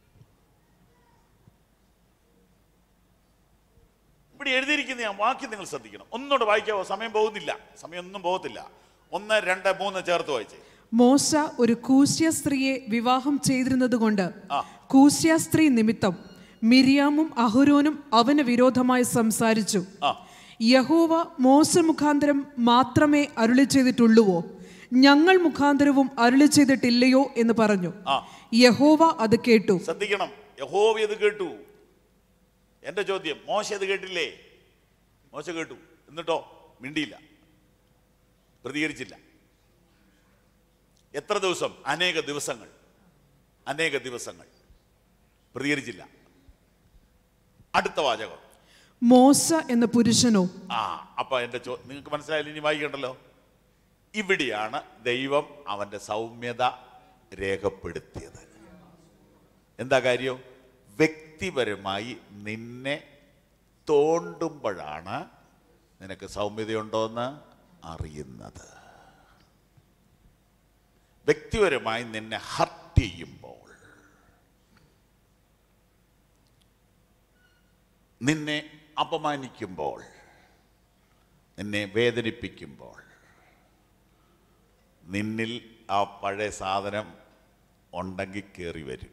ഇവിടെ എഴുതിയിരിക്കുന്ന ഞാൻ വാക്യം നിങ്ങൾ ശ്രദ്ധിക്കണം ഒന്നുകൂടെ വായിക്കാവോ സമയം പോകുന്നില്ല സമയം ഒന്നും പോകത്തില്ല ഒന്ന് രണ്ട് മൂന്ന് ചേർത്ത് വായിച്ചേ മോശ ഒരു കൂശ്യ സ്ത്രീയെ വിവാഹം ചെയ്തിരുന്നത് കൊണ്ട് ആ. കൂശ്യ സ്ത്രീ നിമിത്തം മിരിയാമും അഹുരോനും അവന് വിരോധമായി സംസാരിച്ചു ആ യഹോവ മോശ മുഖാന്തരം മാത്രമേ അരുളി ചെയ്തിട്ടുള്ളുവോ ഞങ്ങൾ മുഖാന്തരവും അരുളി ചെയ്തിട്ടില്ലയോ എന്ന് പറഞ്ഞു ആ. യഹോവ അത് കേട്ടു ശ്രദ്ധിക്കണം യഹോവ ഇത് കേട്ടു എന്റെ ചോദ്യം മോശ ഇത് കേട്ടില്ലേ മോശ കേട്ടു എന്നിട്ടോ മിണ്ടിയില്ല പ്രതികരിച്ചില്ല എത്ര ദിവസം അനേക ദിവസങ്ങൾ അനേക ദിവസങ്ങൾ പ്രതികരിച്ചില്ല അടുത്ത വാചകം മോശ എന്ന പുരുഷനോ ആ അപ്പൊ എന്റെ ചോ നിങ്ങൾക്ക് മനസ്സിലായില്ല ഇനി വായിക്കണ്ടല്ലോ ഇവിടെയാണ് ദൈവം അവന്റെ സൗമ്യത രേഖപ്പെടുത്തിയത് എന്താ കാര്യം വ്യക്തിപരമായി നിന്നെ തോണ്ടുമ്പോഴാണ് നിനക്ക് സൗമ്യതയുണ്ടോന്ന് അറിയുന്നത് വ്യക്തിപരമായി നിന്നെ ഹർട്ട് ചെയ്യുമ്പോൾ നിന്നെ അപമാനിക്കുമ്പോൾ നിന്നെ വേദനിപ്പിക്കുമ്പോൾ നിന്നിൽ ആ പഴയ സാധനം ഉണ്ടെങ്കിൽ കയറി വരും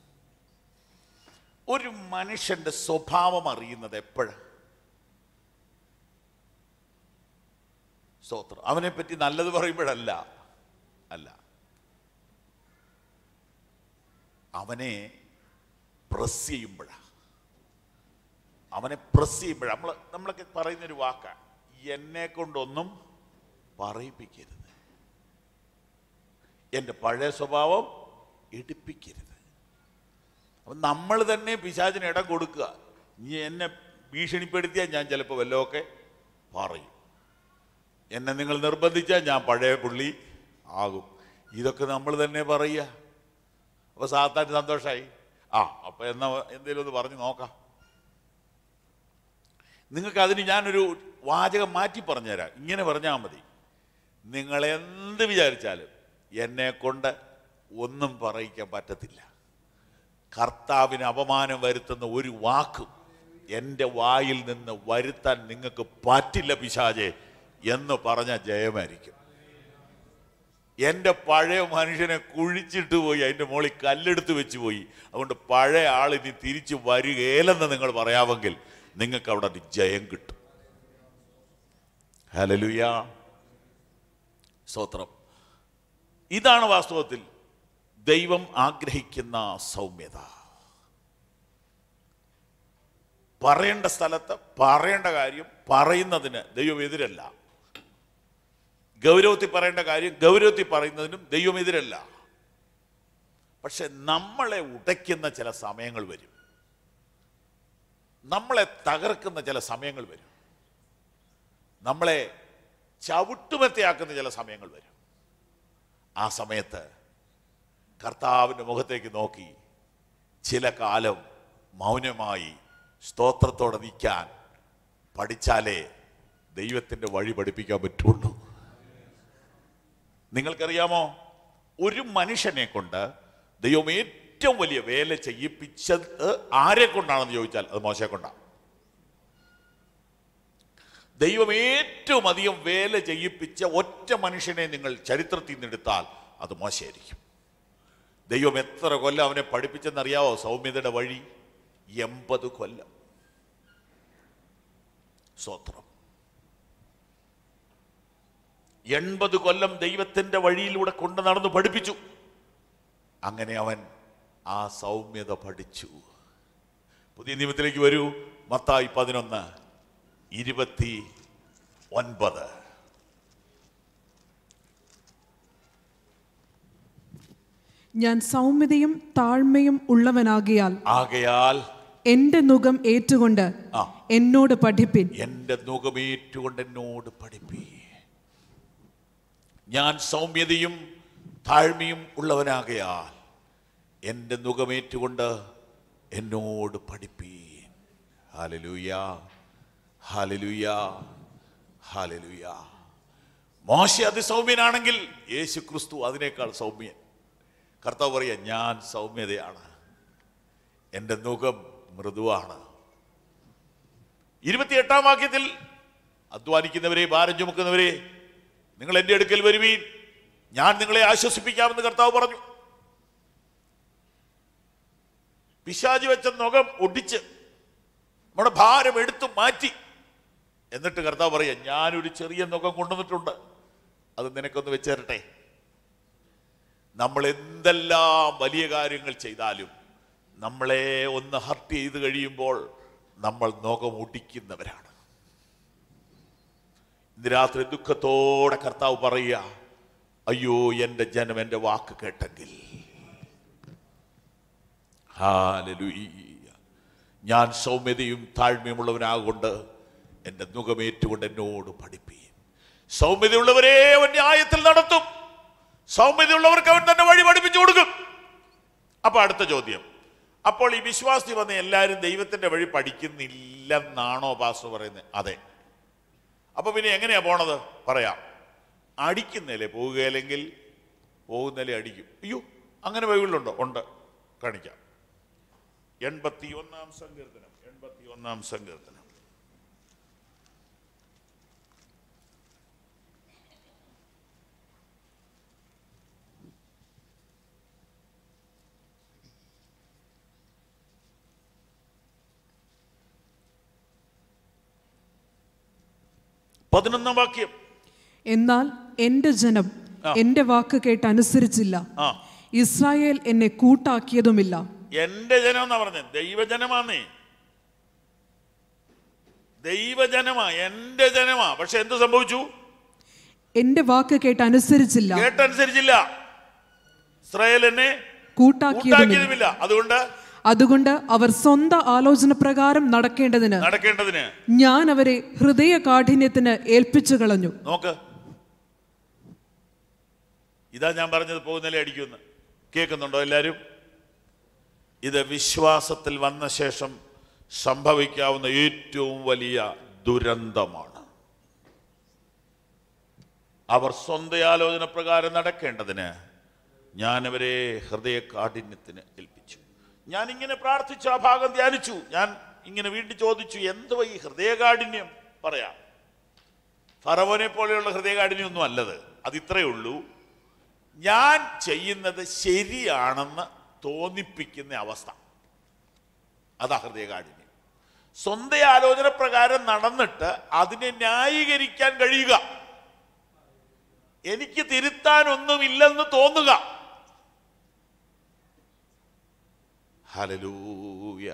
ഒരു മനുഷ്യന്റെ സ്വഭാവം അറിയുന്നത് എപ്പോഴാണ് സ്തോത്രം അവനെ പറ്റി നല്ലത് പറയുമ്പോഴല്ല അല്ല അവനെ പ്രസ് ചെയ്യുമ്പോഴാണ് അവനെ പ്രസ് ചെയ്യുമ്പോഴാണ് നമ്മൾ നമ്മളൊക്കെ പറയുന്നൊരു വാക്കാണ് എന്നെ കൊണ്ടൊന്നും പറയിപ്പിക്കരുത് എൻ്റെ പഴയ സ്വഭാവം എടുപ്പിക്കരുത് അപ്പം നമ്മൾ തന്നെ പിശാചിന് ഇടം കൊടുക്കുക നീ എന്നെ ഭീഷണിപ്പെടുത്തിയാൽ ഞാൻ ചിലപ്പോൾ വല്ലതൊക്കെ പറയും എന്നെ നിങ്ങൾ നിർബന്ധിച്ചാൽ ഞാൻ പഴയ പുള്ളി ആകും ഇതൊക്കെ നമ്മൾ തന്നെ പറയുക അപ്പോൾ സാത്താൻ സന്തോഷമായി ആ അപ്പോൾ എന്നാ എന്തെങ്കിലും ഒന്ന് പറഞ്ഞു നോക്കാം നിങ്ങൾക്ക് അതിന് ഞാനൊരു വാചകം മാറ്റി പറഞ്ഞുതരാം ഇങ്ങനെ പറഞ്ഞാൽ മതി നിങ്ങൾ എന്ത് വിചാരിച്ചാലും എന്നെ കൊണ്ട് ഒന്നും പറയിക്കാൻ പറ്റത്തില്ല കർത്താവിന് അപമാനം വരുത്തുന്ന ഒരു വാക്കും എൻ്റെ വായിൽ നിന്ന് വരുത്താൻ നിങ്ങൾക്ക് പറ്റില്ല പിശാചെ എന്ന് പറഞ്ഞ ജയമായിരിക്കും എൻ്റെ പഴയ മനുഷ്യനെ കുഴിച്ചിട്ട് പോയി അതിൻ്റെ മുകളിൽ കല്ലെടുത്ത് വെച്ച് പോയി അതുകൊണ്ട് പഴയ ആൾ ഇനി തിരിച്ചു വരികയില്ലെന്ന് നിങ്ങൾ പറയാമെങ്കിൽ നിങ്ങൾക്ക് അവിടെ ഒരു ജയം കിട്ടും ഹലലുയ സ്തോത്രം ഇതാണ് വാസ്തവത്തിൽ ദൈവം ആഗ്രഹിക്കുന്ന സൗമ്യത പറയേണ്ട സ്ഥലത്ത് പറയേണ്ട കാര്യം പറയുന്നതിന് ദൈവം എതിരല്ല ഗൗരവത്തിൽ പറയേണ്ട കാര്യം ഗൗരവത്തിൽ പറയുന്നതിനും ദൈവം എതിരല്ല പക്ഷെ നമ്മളെ ഉടയ്ക്കുന്ന ചില സമയങ്ങൾ വരും നമ്മളെ തകർക്കുന്ന ചില സമയങ്ങൾ വരും നമ്മളെ ചവിട്ടുമത്തയാക്കുന്ന ചില സമയങ്ങൾ വരും ആ സമയത്ത് കർത്താവിൻ്റെ മുഖത്തേക്ക് നോക്കി ചില കാലം മൗനമായി സ്തോത്രത്തോടെ നിൽക്കാൻ പഠിച്ചാലേ ദൈവത്തിൻ്റെ വഴി പഠിപ്പിക്കാൻ പറ്റുള്ളൂ നിങ്ങൾക്കറിയാമോ ഒരു മനുഷ്യനെ കൊണ്ട് ദൈവം ഏറ്റവും വലിയ വേല ചെയ്യിപ്പിച്ചത് ആരെ കൊണ്ടാണെന്ന് ചോദിച്ചാൽ അത് മോശയെ കൊണ്ടാണ് ദൈവം ഏറ്റവും അധികം വേല ചെയ്യിപ്പിച്ച ഒറ്റ മനുഷ്യനെ നിങ്ങൾ ചരിത്രത്തിൽ നിന്നെടുത്താൽ അത് മോശമായിരിക്കും ദൈവം എത്ര കൊല്ലം അവനെ പഠിപ്പിച്ചെന്നറിയാവോ സൗമ്യതയുടെ വഴി എൺപത് കൊല്ലം സ്വത്രം എൺപത് കൊല്ലം ദൈവത്തിന്റെ വഴിയിലൂടെ കൊണ്ട് നടന്ന് പഠിപ്പിച്ചു അങ്ങനെ അവൻ ആ സൗമ്യത പഠിച്ചു പുതിയ നിയമത്തിലേക്ക് വരൂ മത്തായി പതിനൊന്ന് ഇരുപത്തി ഒൻപത് ഞാൻ സൗമ്യതയും താഴ്മയും ഉള്ളവനാകിയാൽ ആകയാൽ എന്റെ നുകം ഏറ്റുകൊണ്ട് ആ. എന്നോട് പഠിപ്പിൻ എന്റെ നുകമേറ്റുകൊണ്ട് എന്നോട് പഠിപ്പി ഞാൻ സൗമ്യതയും താഴ്മയും ഉള്ളവനാകയാൽ എൻ്റെ നുകമേറ്റുകൊണ്ട് എന്നോട് പഠിപ്പി ഹാലലൂയ ഹാലലൂയ ഹാലലൂയ മോശ അതിസൗമ്യനാണെങ്കിൽ യേശു ക്രിസ്തു അതിനേക്കാൾ സൗമ്യൻ കർത്താവ് പറയാ ഞാൻ സൗമ്യതയാണ് എൻ്റെ നുകം മൃദുവാണ് ഇരുപത്തിയെട്ടാം വാക്യത്തിൽ അധ്വാനിക്കുന്നവരെ ഭാരം ചുമക്കുന്നവരെ നിങ്ങൾ എൻ്റെ അടുക്കൽ വരുവീൻ ഞാൻ നിങ്ങളെ ആശ്വസിപ്പിക്കാമെന്ന് കർത്താവ് പറഞ്ഞു പിശാചി വെച്ച നുകം ഒടിച്ച് നമ്മുടെ ഭാരം എടുത്തു മാറ്റി എന്നിട്ട് കർത്താവ് പറയാ ഞാനൊരു ചെറിയ നുകം കൊണ്ടുവന്നിട്ടുണ്ട് അത് നിനക്കൊന്ന് വെച്ചേരട്ടെ നമ്മൾ എന്തെല്ലാം വലിയ കാര്യങ്ങൾ ചെയ്താലും നമ്മളെ ഒന്ന് ഹർട്ട് ചെയ്ത് കഴിയുമ്പോൾ നമ്മൾ നുകം ഒടിക്കുന്നവരാണ് ഇന്ന് രാത്രി ദുഃഖത്തോടെ കർത്താവ് പറയുക അയ്യോ എൻ്റെ ജനം എൻ്റെ വാക്ക് കേട്ടെങ്കിൽ ഹാലലൂയ്യ ഞാൻ സൗമ്യതയും താഴ്മയുമുള്ളവനാകൊണ്ട് എൻ്റെ മുഖമേറ്റുകൊണ്ട് എന്നോട് പഠിപ്പീൻ സൗമ്യതയുള്ളവരെ അവൻ ന്യായത്തിൽ നടത്തും സൗമ്യതയുള്ളവർക്ക് അവൻ തന്നെ വഴി പഠിപ്പിച്ചു കൊടുക്കും അപ്പൊ അടുത്ത ചോദ്യം അപ്പോൾ ഈ വിശ്വാസി വന്ന് എല്ലാവരും ദൈവത്തിന്റെ വഴി പഠിക്കുന്നില്ലെന്നാണോ പാസ്റ്റർ പറയുന്നത് അതെ അപ്പൊ പിന്നെ എങ്ങനെയാ പോണത് പറയാം അടിക്കുന്നല്ലേ പോവുകയില്ലെങ്കിൽ പോകുന്നല്ലേ അടിക്കും അയ്യോ അങ്ങനെ ബൈബിളിലുണ്ടോ ഉണ്ട് കാണിക്കാം എൺപത്തി ഒന്നാം സങ്കീർത്തനം എൺപത്തി ഒന്നാം സങ്കീർത്തനം പതിനൊന്നാം വാക്യം എന്നാൽ എൻ്റെ ജനം എൻ്റെ വാക്ക് കേട്ട് അനുസരിച്ചില്ല ആ ഇസ്രായേൽ എന്നെ കൂട്ടാക്കിയതുമില്ല എന്റെ ജനം എന്നാ പറഞ്ഞത് ദൈവജനമാന്നേ ദൈവജനമാ എന്റെ ജനമാ പക്ഷെ എന്ത് സംഭവിച്ചു എൻ്റെ വാക്ക് കേട്ട് അനുസരിച്ചില്ല കേട്ടനുസരിച്ചില്ല ഇസ്രായേൽ എന്നെ കൂട്ടാക്കിയതുമില്ല കൂട്ടാക്കിയതുമില്ല അതുകൊണ്ട് അതുകൊണ്ട് അവർ സ്വന്തം ആലോചന പ്രകാരം നടക്കേണ്ടതിന് നടക്കേണ്ടതിന് ഞാൻ അവരെ ഹൃദയ കാഠിന്യത്തിന് ഏൽപ്പിച്ചു കളഞ്ഞു നോക്ക് ഇതാ ഞാൻ പറഞ്ഞത് പോകുന്നല്ലേ അടിക്കുമെന്ന് കേൾക്കുന്നുണ്ടോ എല്ലാവരും ഇത് വിശ്വാസത്തിൽ വന്ന ശേഷം സംഭവിക്കാവുന്ന ഏറ്റവും വലിയ ദുരന്തമാണ് അവർ സ്വന്തം ആലോചന പ്രകാരം നടക്കേണ്ടതിന് ഞാൻ അവരെ ഹൃദയ കാഠിന്യത്തിന് ഏൽപ്പിച്ചു ഞാൻ ഇങ്ങനെ പ്രാർത്ഥിച്ചു ആ ഭാഗം ധ്യാനിച്ചു ഞാൻ ഇങ്ങനെ വീണ്ടും ചോദിച്ചു എന്തുവാ ഈ ഹൃദയകാഠിന്യം പറയാം ഫറവോനെ പോലെയുള്ള ഹൃദയകാഠിന്യമൊന്നും അല്ലത് അത് ഇത്രയേ ഉള്ളൂ ഞാൻ ചെയ്യുന്നത് ശരിയാണെന്ന് തോന്നിപ്പിക്കുന്ന അവസ്ഥ അതാ ഹൃദയകാഠിന്യം സ്വന്തം ആലോചന പ്രകാരം നടന്നിട്ട് അതിനെ ന്യായീകരിക്കാൻ കഴിയുക എനിക്ക് തിരുത്താനൊന്നുമില്ലെന്ന് തോന്നുക ഹലലൂയ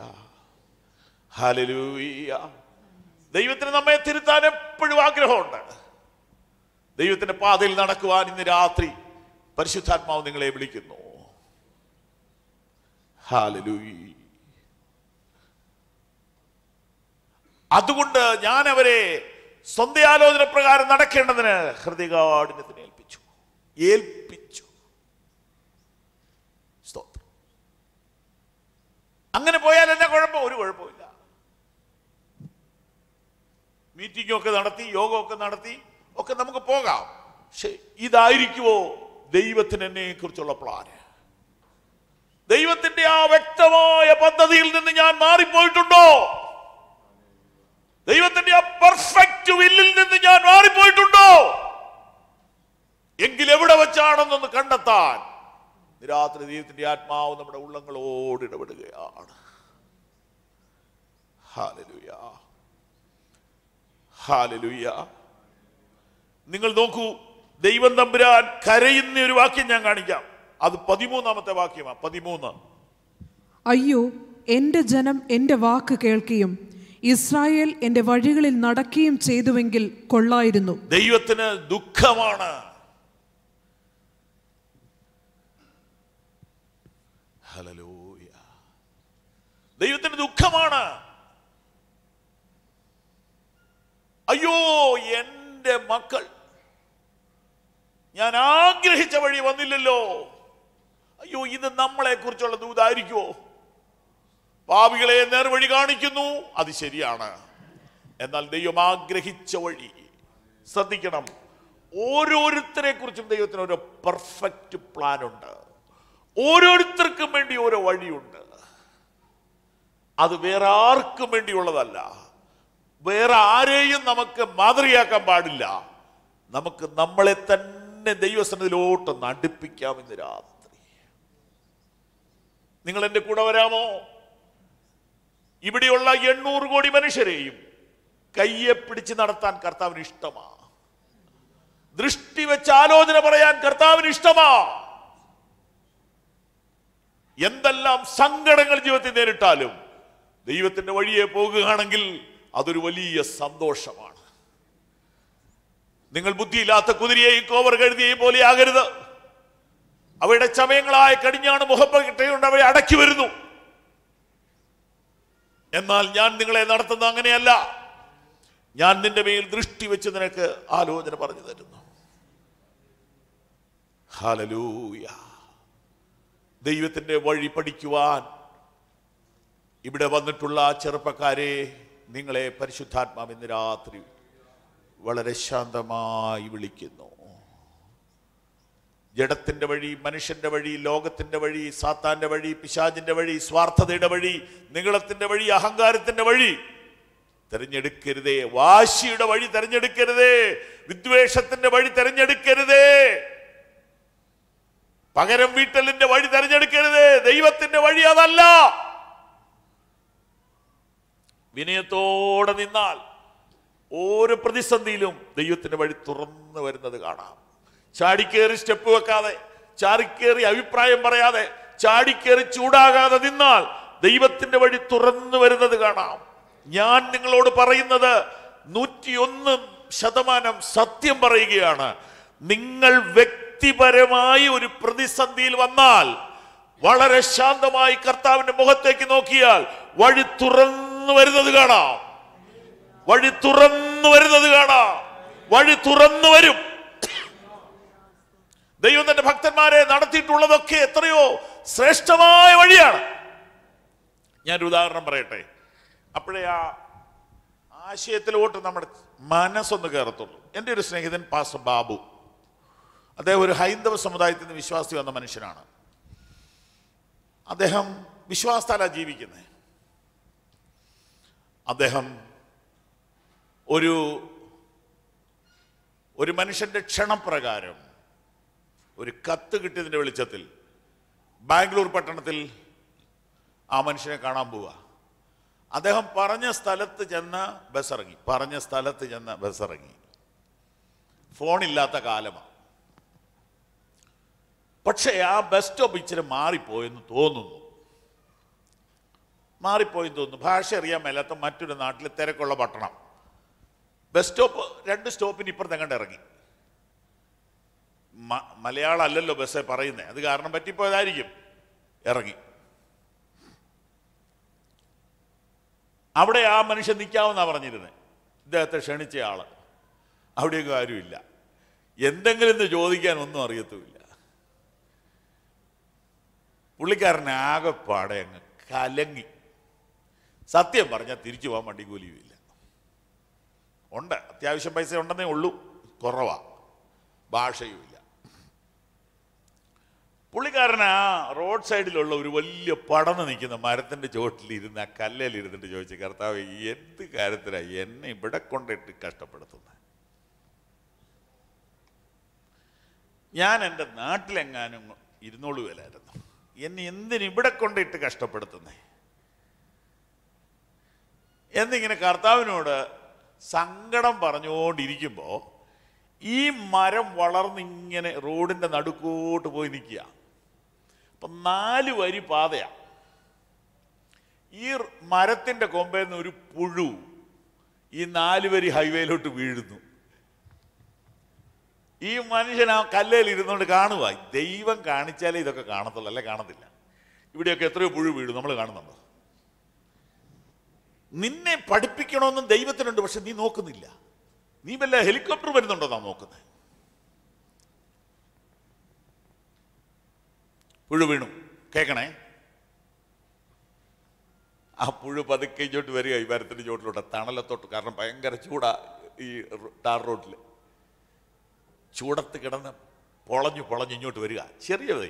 ഹലലൂയ ദൈവത്തിന് നമ്മെ തിരുത്താൻ എപ്പോഴും ആഗ്രഹമുണ്ട് ദൈവത്തിന്റെ പാതയിൽ നടക്കുവാൻ ഇന്ന് രാത്രി പരിശുദ്ധാത്മാവ് നിങ്ങളെ വിളിക്കുന്നു ഹാലലൂയി അതുകൊണ്ട് ഞാൻ അവരെ സ്വന്തം ആലോചന പ്രകാരം നടക്കേണ്ടതിന് ഹൃദയകാഠിന്യത്തിന് ഏൽപ്പിച്ചു ഏൽപ്പിച്ചു സ്തോത്രം അങ്ങനെ പോയാൽ എന്നാ കുഴപ്പം ഒരു കുഴപ്പമില്ല മീറ്റിംഗ് ഒക്കെ നടത്തി യോഗമൊക്കെ നടത്തി ഒക്കെ നമുക്ക് പോകാം പക്ഷെ ഇതായിരിക്കുമോ ദൈവത്തിന് എന്നെ കുറിച്ചുള്ള പ്ലാന് ദൈവത്തിന്റെ ആ വ്യക്തമായ പദ്ധതിയിൽ നിന്ന് ഞാൻ മാറിപ്പോയിട്ടുണ്ടോ ദൈവത്തിന്റെ ആ പെർഫെക്റ്റ് വില്ലിൽ നിന്ന് ഞാൻ മാറിപ്പോയിട്ടുണ്ടോ എങ്കിൽ എവിടെ വെച്ചാണെന്നൊന്ന് കണ്ടെത്താൻ ഇന്ന് രാത്രി ദൈവത്തിന്റെ ആത്മാവ് നമ്മുടെ ഉള്ളങ്ങളോട് ഇടപെടുകയാണ് ഹാലലുയ ഹാലലുയ നിങ്ങൾ നോക്കൂ ദൈവം തമ്പുരാൻ കരയുന്ന ഒരു വാക്യം ഞാൻ കാണിക്കാം അത് പതിമൂന്നാമത്തെ വാക്യമാണ് പതിമൂന്ന് അയ്യോ എൻ്റെ ജനം എൻ്റെ വാക്ക് കേൾക്കുകയും ഇസ്രായേൽ എൻ്റെ വഴികളിൽ നടക്കുകയും ചെയ്തുവെങ്കിൽ കൊള്ളായിരുന്നു ദൈവത്തിന് ദുഃഖമാണ് ഹല്ലേലൂയ. ദൈവത്തിന് ദുഃഖമാണ് അയ്യോ എൻ്റെ മക്കൾ ഞാൻ ആഗ്രഹിച്ച വഴി വന്നില്ലല്ലോ അയ്യോ ഇത് നമ്മളെ കുറിച്ചുള്ള ദൂതായിരിക്കുമോ പാപികളെ നേർവഴി കാണിക്കുന്നു അത് ശരിയാണ് എന്നാൽ ദൈവം ആഗ്രഹിച്ച വഴി ശ്രദ്ധിക്കണം ഓരോരുത്തരെ കുറിച്ചും ദൈവത്തിന് ഒരു പെർഫെക്റ്റ് പ്ലാൻ ഉണ്ട് ഓരോരുത്തർക്കും വേണ്ടി ഓരോ വഴിയുണ്ട് അത് വേറെ ആർക്കും വേണ്ടിയുള്ളതല്ല വേറെ ആരെയും നമുക്ക് മാതൃകയാക്കാൻ പാടില്ല നമുക്ക് നമ്മളെ തന്നെ ദൈവസന്നിധിയിലോട്ട് നടുപ്പിക്കാം ഇന്ന് രാത്രി നിങ്ങൾ എൻ്റെ കൂടെ വരാമോ ഇവിടെയുള്ള എണ്ണൂറ് കോടി മനുഷ്യരെയും കയ്യെ പിടിച്ച് നടത്താൻ കർത്താവിന് ഇഷ്ടമാ ദൃഷ്ടി വെച്ച് ആലോചന പറയാൻ കർത്താവിന് ഇഷ്ടമാ എന്തെല്ലാം സങ്കടങ്ങൾ ജീവിതത്തിൽ നേരിട്ടാലും ദൈവത്തിന്റെ വഴിയെ പോകുകയാണെങ്കിൽ അതൊരു വലിയ സന്തോഷമാണ് നിങ്ങൾ ബുദ്ധിയില്ലാത്ത കുതിരയെയും കോവർ കഴുതിയെയും പോലെ ആകരുത് അവയുടെ ചമയങ്ങളായ കടിഞ്ഞാണ് മുഖപ്പകിട്ടയുണ്ട് അവയെ അടക്കി വരുന്നു എന്നാൽ ഞാൻ നിങ്ങളെ നടത്തുന്നത് അങ്ങനെയല്ല ഞാൻ നിന്റെ മേൽ ദൃഷ്ടി വെച്ച് നിനക്ക് ആലോചന പറഞ്ഞു തരുന്നു ഹാലലൂയ ദൈവത്തിന്റെ വഴി പഠിക്കുവാൻ ഇവിടെ വന്നിട്ടുള്ള ചെറുപ്പക്കാരെ നിങ്ങളെ പരിശുദ്ധാത്മാവ് ഇന്ന് രാത്രി വളരെ ശാന്തമായി വിളിക്കുന്നു ജഡത്തിന്റെ വഴി മനുഷ്യന്റെ വഴി ലോകത്തിന്റെ വഴി സാത്താന്റെ വഴി പിശാചിന്റെ വഴി സ്വാർത്ഥതയുടെ വഴി നിങ്ങളത്തിന്റെ വഴി അഹങ്കാരത്തിന്റെ വഴി തെരഞ്ഞെടുക്കരുതേ വാശിയുടെ വഴി തെരഞ്ഞെടുക്കരുതേ വിദ്വേഷത്തിന്റെ വഴി തെരഞ്ഞെടുക്കരുതേ പകരം വീട്ടലിന്റെ വഴി തെരഞ്ഞെടുക്കരുത് ദൈവത്തിന്റെ വഴി അതല്ല വിനയത്തോടെ നിന്നാൽ ഓരോ പ്രതിസന്ധിയിലും ദൈവത്തിന്റെ വഴി തുറന്നു വരുന്നത് കാണാം ചാടിക്കേറി സ്റ്റെപ്പ് വെക്കാതെ ചാടിക്കേറി അഭിപ്രായം പറയാതെ ചാടിക്കേറി ചൂടാകാതെ നിന്നാൽ ദൈവത്തിന്റെ വഴി തുറന്നു വരുന്നത് കാണാം ഞാൻ നിങ്ങളോട് പറയുന്നത് നൂറ്റിയൊന്ന് ശതമാനം സത്യം പറയുകയാണ് നിങ്ങൾ വ്യക്തിപരമായി ഒരു പ്രതിസന്ധിയിൽ വന്നാൽ വളരെ ശാന്തമായി കർത്താവിന്റെ മുഖത്തേക്ക് നോക്കിയാൽ വഴി തുറന്നു വരുന്നത് കാണാം വഴി തുറന്നു വരുന്നത് കാണാം വഴി തുറന്നു വരും ദൈവം തന്റെ ഭക്തന്മാരെ നടത്തിയിട്ടുള്ളതൊക്കെ എത്രയോ ശ്രേഷ്ഠമായ വഴിയാണ് ഞാനൊരു ഉദാഹരണം പറയട്ടെ അപ്പോഴേ ആ ആശയത്തിലോട്ട് നമ്മുടെ മനസ്സൊന്ന് കയറത്തുള്ളൂ എൻ്റെ ഒരു സ്നേഹിതൻ പാസ്റ്റർ ബാബു അദ്ദേഹം ഒരു ഹൈന്ദവ സമുദായത്തിൽ നിന്ന് വിശ്വാസി വന്ന മനുഷ്യനാണ് അദ്ദേഹം വിശ്വാസത്താലാണ് ജീവിക്കുന്നത് അദ്ദേഹം ഒരു ഒരു മനുഷ്യന്റെ ക്ഷണപ്രകാരം ഒരു കത്ത് കിട്ടിയതിന്റെ വെളിച്ചത്തിൽ ബാംഗ്ലൂർ പട്ടണത്തിൽ ആ മനുഷ്യനെ കാണാൻ പോവുക അദ്ദേഹം പറഞ്ഞ സ്ഥലത്ത് ചെന്ന് ബസ് ഇറങ്ങി പറഞ്ഞ സ്ഥലത്ത് ചെന്ന് ബസ് ഇറങ്ങി ഫോണില്ലാത്ത കാലമാണ് പക്ഷേ ആ ബസ് സ്റ്റോപ്പ് ഇച്ചിരി മാറിപ്പോയെന്ന് തോന്നുന്നു മാറിപ്പോയെന്ന് തോന്നുന്നു ഭാഷ അറിയാൻ മേലാത്ത മറ്റൊരു നാട്ടിൽ തിരക്കുള്ള പട്ടണം ബസ് സ്റ്റോപ്പ് രണ്ട് സ്റ്റോപ്പിന് ഇപ്പുറത്ത് എങ്ങോട്ട് ഇറങ്ങി മ- മലയാളം അല്ലല്ലോ ബസ്സേ പറയുന്നത് അത് കാരണം പറ്റിപ്പോയതായിരിക്കും ഇറങ്ങി അവിടെ ആ മനുഷ്യൻ നിൽക്കാമെന്നാ പറഞ്ഞിരുന്നത് ഇദ്ദേഹത്തെ ക്ഷണിച്ച ആള് അവിടെയൊക്കെ ആരുമില്ല എന്തെങ്കിലും ഇന്ന് ചോദിക്കാൻ ഒന്നും അറിയത്തുമില്ല പുള്ളിക്കാരൻ ആകെപ്പാടെ അങ്ങ് കലങ്ങി സത്യം പറഞ്ഞാൽ തിരിച്ചു പോകാൻ വണ്ടി കൂലിയുമില്ല ഉണ്ട് അത്യാവശ്യം പൈസ ഉണ്ടെന്നേ ഉള്ളൂ കുറവാ ഭാഷയുമില്ല പുള്ളിക്കാരൻ ആ റോഡ് സൈഡിലുള്ള ഒരു വലിയ പടന്ന് നിൽക്കുന്ന മരത്തിന്റെ ചുവട്ടിൽ ഇരുന്ന് ആ കല്ലേൽ ഇരുന്നിട്ട് ചോദിച്ചു കർത്താവ് എന്ത് കാര്യത്തിലാ എന്നെ ഇവിടെ കൊണ്ടിട്ട് കഷ്ടപ്പെടുത്തുന്നത് ഞാൻ എൻ്റെ നാട്ടിലെങ്ങാനും ഇരുന്നോളുകയില്ലായിരുന്നു എന്നെ എന്തിന് ഇവിടെ കൊണ്ടിട്ട് കഷ്ടപ്പെടുത്തുന്നേ എന്നിങ്ങനെ കർത്താവിനോട് സങ്കടം പറഞ്ഞുകൊണ്ടിരിക്കുമ്പോൾ ഈ മരം വളർന്നിങ്ങനെ റോഡിന്റെ നടുക്കോട്ട് പോയി നിൽക്കുക അപ്പം നാല് വരി പാതയാ ഈ ർ- മരത്തിന്റെ കൊമ്പേന്ന് ഒരു പുഴു ഈ നാല് വരി ഹൈവേയിലോട്ട് വീഴുന്നു ഈ മനുഷ്യൻ ആ കല്ലേൽ ഇരുന്നുകൊണ്ട് കാണുക ദൈവം കാണിച്ചാലേ ഇതൊക്കെ കാണത്തുള്ളൂ അല്ലെ കാണത്തില്ല ഇവിടെയൊക്കെ എത്രയോ പുഴു വീഴും നമ്മൾ കാണുന്നുണ്ടോ നിന്നെ പഠിപ്പിക്കണമെന്നും ദൈവത്തിനുണ്ട് പക്ഷെ നീ നോക്കുന്നില്ല നീ വല്ല ഹെലികോപ്റ്റർ വരുന്നുണ്ടോ നാ നോക്കുന്നത് പുഴു വീണു കേക്കണേ ആ പുഴു പതുക്കെ ഇങ്ങോട്ട് വരിക ഈ മരത്തിന്റെ ചോട്ടിലോട്ട് തണലത്തോട്ട് കാരണം ഭയങ്കര ചൂടാ ഈ റോ- ടാർ റോഡിൽ ചൂടത്ത് കിടന്ന് പൊളഞ്ഞു പൊളഞ്ഞു ഇങ്ങോട്ട് വരിക ചെറിയത്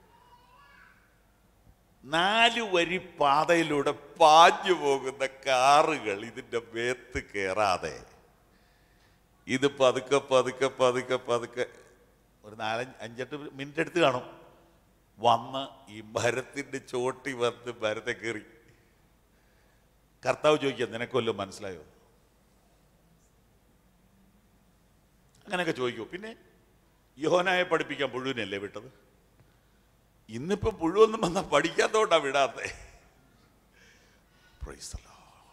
നാല് വരി പാതയിലൂടെ പാഞ്ഞു പോകുന്ന കാറുകൾ ഇതിന്റെ മേത്ത് കയറാതെ ഇത് പതുക്കെ പതുക്കെ പതുക്കെ പതുക്കെ ഒരു നാലഞ്ച് അഞ്ചെട്ട് മിനിറ്റ് എടുത്ത് കാണും വന്ന് ഈ മരത്തിന്റെ ചോട്ടി വന്ന് മരത്തെ കയറി കർത്താവ് ചോദിക്കുക നിനക്കൊല്ലം മനസ്സിലായോ അങ്ങനെയൊക്കെ ചോദിക്കൂ പിന്നെ യോഹനായെ പഠിപ്പിക്കാൻ പുഴുവിനല്ലേ വിട്ടത് ഇന്നിപ്പോ പുഴുവൊന്നും വന്നാൽ പഠിക്കാത്തോണ്ടാ വിടാത്തെ Praise the Lord.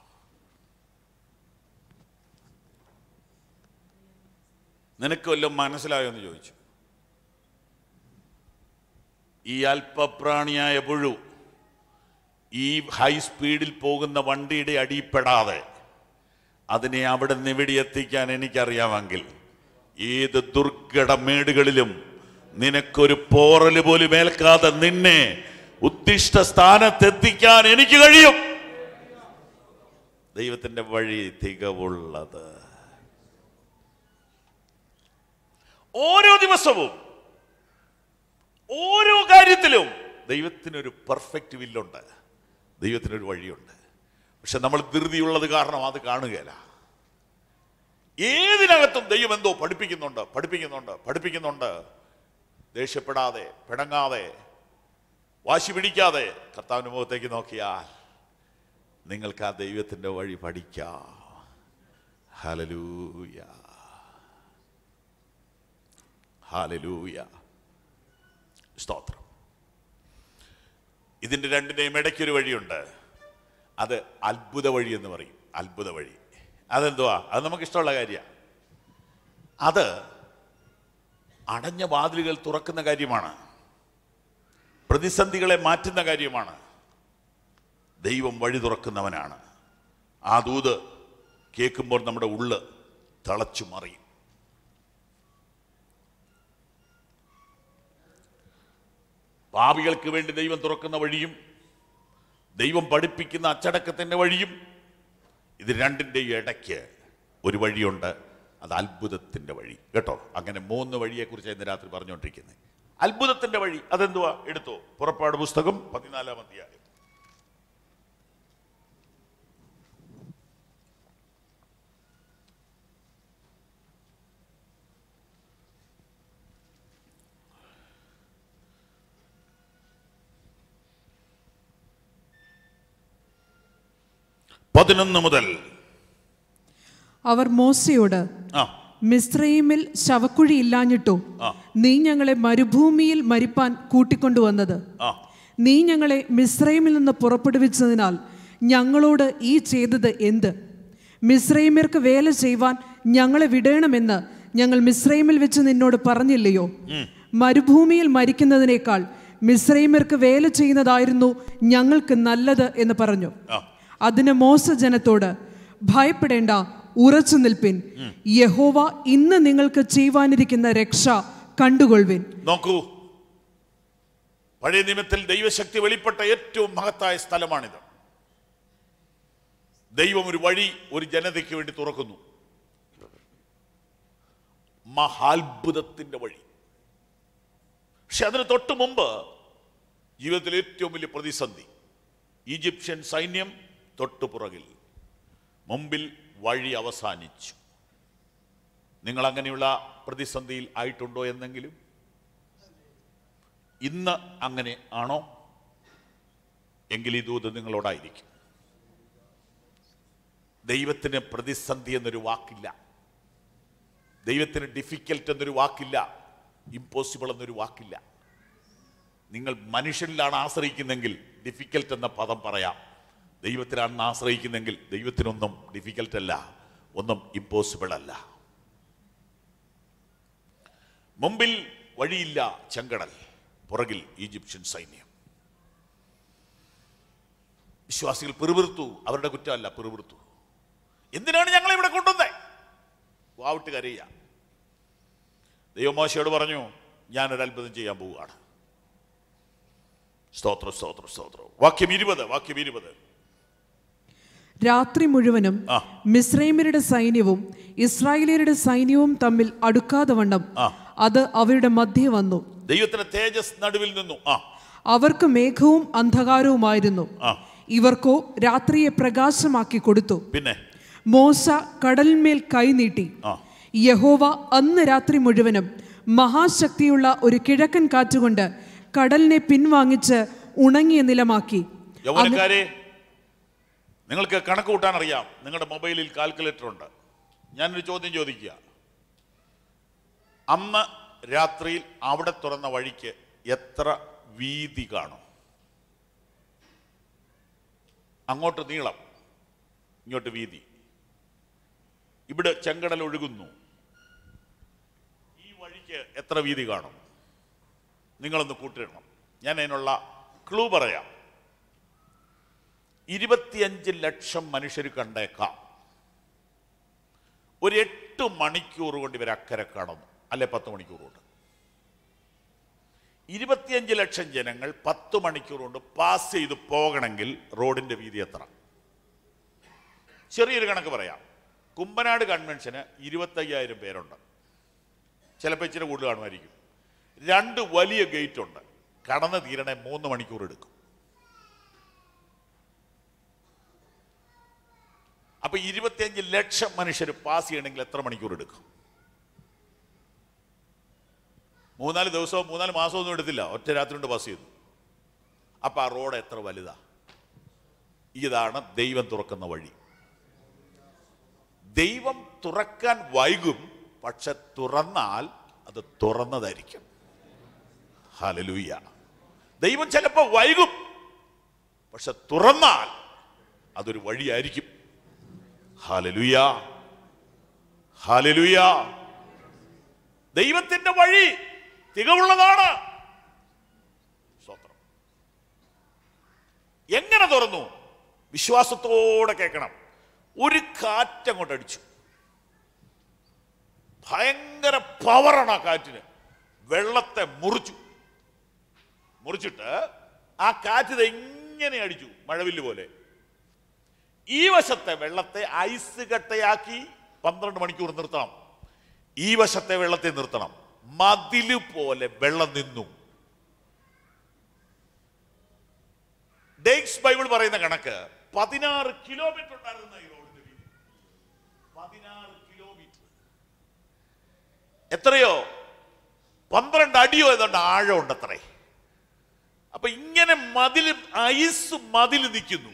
നിനക്ക് വല്ലതും മനസ്സിലായോ എന്ന് ചോദിച്ചു ഈ അല്പപ്രാണിയായ പുഴു ഈ ഹൈ സ്പീഡിൽ പോകുന്ന വണ്ടിയുടെ അടിപ്പെടാതെ അതിനെ അവിടെ നിന്ന് ഇവിടെ എത്തിക്കാൻ എനിക്കറിയാമെങ്കിൽ ഏത് ദുർഘട മേടുകളിലും നിനക്കൊരു പോറല് പോലും ഏൽക്കാതെ നിന്നെ ഉദ്ദിഷ്ട സ്ഥാനത്തെത്തിക്കാൻ എനിക്ക് കഴിയും ദൈവത്തിന്റെ വഴി തികവുള്ളത് ഓരോ ദിവസവും ഓരോ കാര്യത്തിലും ദൈവത്തിനൊരു പെർഫെക്റ്റ് വില്ലുണ്ട് ദൈവത്തിനൊരു വഴിയുണ്ട് പക്ഷെ നമ്മൾ ധൃതിയുള്ളത് കാരണം അത് കാണുകയില്ല ഏതിനകത്തും ദൈവം എന്തോ പഠിപ്പിക്കുന്നുണ്ട് പഠിപ്പിക്കുന്നുണ്ട് പഠിപ്പിക്കുന്നുണ്ട് ദേഷ്യപ്പെടാതെ പിണങ്ങാതെ വാശി പിടിക്കാതെ കർത്താവിന്റെ മുഖത്തേക്ക് നോക്കിയാൽ നിങ്ങൾക്ക് ആ ദൈവത്തിന്റെ വഴി പഠിക്കാം ഹലലൂയ ഹാലലൂയ സ്തോത്രം ഇതിൻ്റെ രണ്ടിൻ്റെയും ഇടയ്ക്കൊരു വഴിയുണ്ട് അത് അത്ഭുത വഴി എന്ന് പറയും അത്ഭുത വഴി അതെന്തുവാ അത് നമുക്ക് ഇഷ്ടമുള്ള കാര്യമാണ് അത് അടഞ്ഞ വാതിലുകൾ തുറക്കുന്ന കാര്യമാണ് പ്രതിസന്ധികളെ മാറ്റുന്ന കാര്യമാണ് ദൈവം വഴി തുറക്കുന്നവനാണ് ആ ദൂത് കേൾക്കുമ്പോൾ നമ്മുടെ ഉള്ള് തിളച്ചു മറിയും പാപികൾക്ക് വേണ്ടി ദൈവം തുറക്കുന്ന വഴിയും ദൈവം പഠിപ്പിക്കുന്ന അച്ചടക്കത്തിൻ്റെ വഴിയും ഇത് രണ്ടിൻ്റെ ഇടയ്ക്ക് ഒരു വഴിയുണ്ട് അത് അത്ഭുതത്തിൻ്റെ വഴി കേട്ടോ അങ്ങനെ മൂന്ന് വഴിയെക്കുറിച്ച് ഇന്ന് രാത്രി പറഞ്ഞുകൊണ്ടിരിക്കുന്നത് അത്ഭുതത്തിൻ്റെ വഴി അതെന്തുവാ എടുത്തോ പുറപ്പാട് പുസ്തകം പതിനാലാം അധ്യായം പതിനൊന്ന് മുതൽ അവർ മോശയോട് ആ മിസ്രൈമിൽ ശവക്കുഴി ഇല്ലാഞ്ഞിട്ടോ ആ. നീ ഞങ്ങളെ മരുഭൂമിയിൽ മരിപ്പാൻ കൂട്ടിക്കൊണ്ടുവന്നത് ആ നീ ഞങ്ങളെ മിസ്രൈമിൽ നിന്ന് പുറപ്പെടുവിച്ചതിനാൽ ഞങ്ങളോട് ഈ ചെയ്തത് എന്ത് മിസ്രൈമ്യർക്ക് വേല ചെയ്യുവാൻ ഞങ്ങളെ വിടണമെന്ന് ഞങ്ങൾ മിസ്രൈമിൽ വെച്ച് നിന്നോട് പറഞ്ഞില്ലയോ മരുഭൂമിയിൽ മരിക്കുന്നതിനേക്കാൾ മിസ്രൈമ്യർക്ക് വേല ചെയ്യുന്നതായിരുന്നു ഞങ്ങൾക്ക് നല്ലത് എന്ന് പറഞ്ഞു ആ അതിന് മോശ ജനത്തോട് ഭയപ്പെടേണ്ട ഉറച്ചു നിൽപ്പിൻ യഹോവ ഇന്ന് നിങ്ങൾക്ക് ചെയ്യുവാനിരിക്കുന്ന രക്ഷ കണ്ടുകൊള്ളുവിൻ നോക്കൂ പഴയ നിയമത്തിൽ ദൈവശക്തി വെളിപ്പെട്ട ഏറ്റവും മഹത്തായ സ്ഥലമാണിത് ദൈവം ഒരു വഴി ഒരു ജനതയ്ക്ക് വേണ്ടി തുറക്കുന്നു മഹാത്ഭുതത്തിന്റെ വഴി പക്ഷെ അതിന് തൊട്ട് മുമ്പ് ജീവിതത്തിലെ ഏറ്റവും വലിയ പ്രതിസന്ധി ഈജിപ്ഷ്യൻ സൈന്യം തൊട്ടു പുറകിൽ മുമ്പിൽ വഴി അവസാനിച്ചു നിങ്ങൾ അങ്ങനെയുള്ള പ്രതിസന്ധിയിൽ ആയിട്ടുണ്ടോ എന്നെങ്കിലും ഇന്ന് അങ്ങനെ ആണോ എങ്കിൽ ഈ ദൂത് നിങ്ങളോടായിരിക്കും ദൈവത്തിന് പ്രതിസന്ധി എന്നൊരു വാക്കില്ല ദൈവത്തിന് ഡിഫിക്കൽട്ട് എന്നൊരു വാക്കില്ല ഇമ്പോസിബിൾ എന്നൊരു വാക്കില്ല നിങ്ങൾ മനുഷ്യനിലാണ് ആശ്രയിക്കുന്നെങ്കിൽ ഡിഫിക്കൽട്ട് എന്ന പദം പറയാം ദൈവത്തിലാണ് ആശ്രയിക്കുന്നെങ്കിൽ ദൈവത്തിനൊന്നും ഡിഫിക്കൽട്ട് അല്ല ഒന്നും ഇമ്പോസിബിൾ അല്ല മുമ്പിൽ വഴിയില്ല ചെങ്കടൽ പുറകിൽ ഈജിപ്ഷ്യൻ സൈന്യം വിശ്വാസികൾ പിറുപിറുത്തു അവരുടെ കുറ്റമല്ല പിറുപിറുത്തു എന്തിനാണ് ഞങ്ങളെ ഇവിടെ കൊണ്ടുവന്നേ വാവിട്ട് കരയുക ദൈവമോശയോട് പറഞ്ഞു ഞാനൊരു അത്ഭുതം ചെയ്യാൻ പോവുകയാണ് സ്തോത്രം സ്തോത്രം സ്തോത്രം വാക്യം ഇരുപത് വാക്യം ഇരുപത് രാത്രി മുഴുവനും ആ. മിസ്രൈമ്യരുടെ സൈന്യവും ഇസ്രായേലിയരുടെ സൈന്യവും തമ്മിൽ അടുക്കാതെ വണ്ണം ആ. അത് അവരുടെ മധ്യേ വന്നു ദൈവത്തിന്റെ തേജസ് നടുവിൽ നിന്നു ആ അവർക്ക് മേഘവും അന്ധകാരവുമായിരുന്നു ആ ഇവർക്കോ രാത്രിയെ പ്രകാശമാക്കി കൊടുത്തു പിന്നെ മോശ കടലിന്മേൽ കൈനീട്ടി ആ യഹോവ അന്ന് രാത്രി മുഴുവനും മഹാശക്തിയുള്ള ഒരു കിഴക്കൻ കാറ്റുകൊണ്ട് കടലിനെ പിൻവാങ്ങിച്ച് ഉണങ്ങിയ നിലമാക്കി യൗവനക്കാരെ നിങ്ങൾക്ക് കണക്ക് കൂട്ടാൻ അറിയാം നിങ്ങളുടെ മൊബൈലിൽ കാൽക്കുലേറ്റർ ഉണ്ട് ഞാനൊരു ചോദ്യം ചോദിക്കുക അന്ന് രാത്രിയിൽ അവിടെ തുറന്ന വഴിക്ക് എത്ര വീതി കാണും അങ്ങോട്ട് നീളം ഇങ്ങോട്ട് വീതി ഇവിടെ ചെങ്കടൽ ഒഴുകുന്നു ഈ വഴിക്ക് എത്ര വീതി കാണും നിങ്ങളൊന്ന് കൂട്ടിയിടണം ഞാൻ അതിനുള്ള ക്ലൂ പറയാം ഇരുപത്തിയഞ്ച് ലക്ഷം മനുഷ്യർ കണ്ടേക്കാം ഒരു എട്ട് മണിക്കൂർ കൊണ്ട് ഇവർ അക്കരെ കടന്നു അല്ലെ പത്ത് മണിക്കൂർ കൊണ്ട് ഇരുപത്തിയഞ്ച് ലക്ഷം ജനങ്ങൾ പത്ത് മണിക്കൂർ കൊണ്ട് പാസ് ചെയ്ത് പോകണമെങ്കിൽ റോഡിന്റെ വീതി എത്ര ചെറിയൊരു കണക്ക് പറയാം കുമ്പനാട് കൺവെൻഷന് ഇരുപത്തയ്യായിരം പേരുണ്ട് ചിലപ്പോൾ ഇച്ചിരി കൂടുതൽ കാണുമായിരിക്കും രണ്ട് വലിയ ഗേറ്റ് ഉണ്ട് കടന്നു തീരണേ മൂന്ന് മണിക്കൂർ എടുക്കും അപ്പൊ ഇരുപത്തിയഞ്ച് ലക്ഷം മനുഷ്യർ പാസ് ചെയ്യണമെങ്കിൽ എത്ര മണിക്കൂർ എടുക്കും മൂന്നാല് ദിവസവും മൂന്നാല് മാസവും ഒന്നും എടുത്തില്ല ഒറ്റ രാത്രി കൊണ്ട് പാസ് ചെയ്തു അപ്പൊ ആ റോഡ് എത്ര വലുതാ ഇതാണ് ദൈവം തുറക്കുന്ന വഴി ദൈവം തുറക്കാൻ വൈകും പക്ഷെ തുറന്നാൽ അത് തുറന്നതായിരിക്കും ഹലലൂയ ദൈവം ചിലപ്പോൾ വൈകും പക്ഷെ തുറന്നാൽ അതൊരു വഴിയായിരിക്കും ഹാലലുയ ഹാലലുയ ദൈവത്തിന്റെ വഴി തികവുള്ളതാണ് സ്തോത്രം എങ്ങനെ തുറന്നു വിശ്വാസത്തോടെ കേൾക്കണം ഒരു കാറ്റങ്ങോട്ട് അടിച്ചു ഭയങ്കര പവറാണ് ആ കാറ്റിന് വെള്ളത്തെ മുറിച്ചു മുറിച്ചിട്ട് ആ കാറ്റ് ഇത് എങ്ങനെ അടിച്ചു മഴവില്ല് പോലെ ഈ വശത്തെ വെള്ളത്തെ ഐസ് കട്ടയാക്കി പന്ത്രണ്ട് മണിക്കൂർ നിർത്തണം ഈ വശത്തെ വെള്ളത്തെ നിർത്തണം മതില് പോലെ വെള്ളം നിന്നു ഡേക്സ് ബൈബിൾ പറയുന്ന കണക്ക് പതിനാറ് കിലോമീറ്റർ ഉണ്ടായിരുന്ന ഈ റോഡിന്റെ വീതി പതിനാറ് കിലോമീറ്റർ എത്രയോ പന്ത്രണ്ട് അടിയോ ഏതാണ്ട് ആഴമുണ്ട് അത്രേ അപ്പൊ ഇങ്ങനെ മതിൽ ഐസ് മതിൽ നിൽക്കുന്നു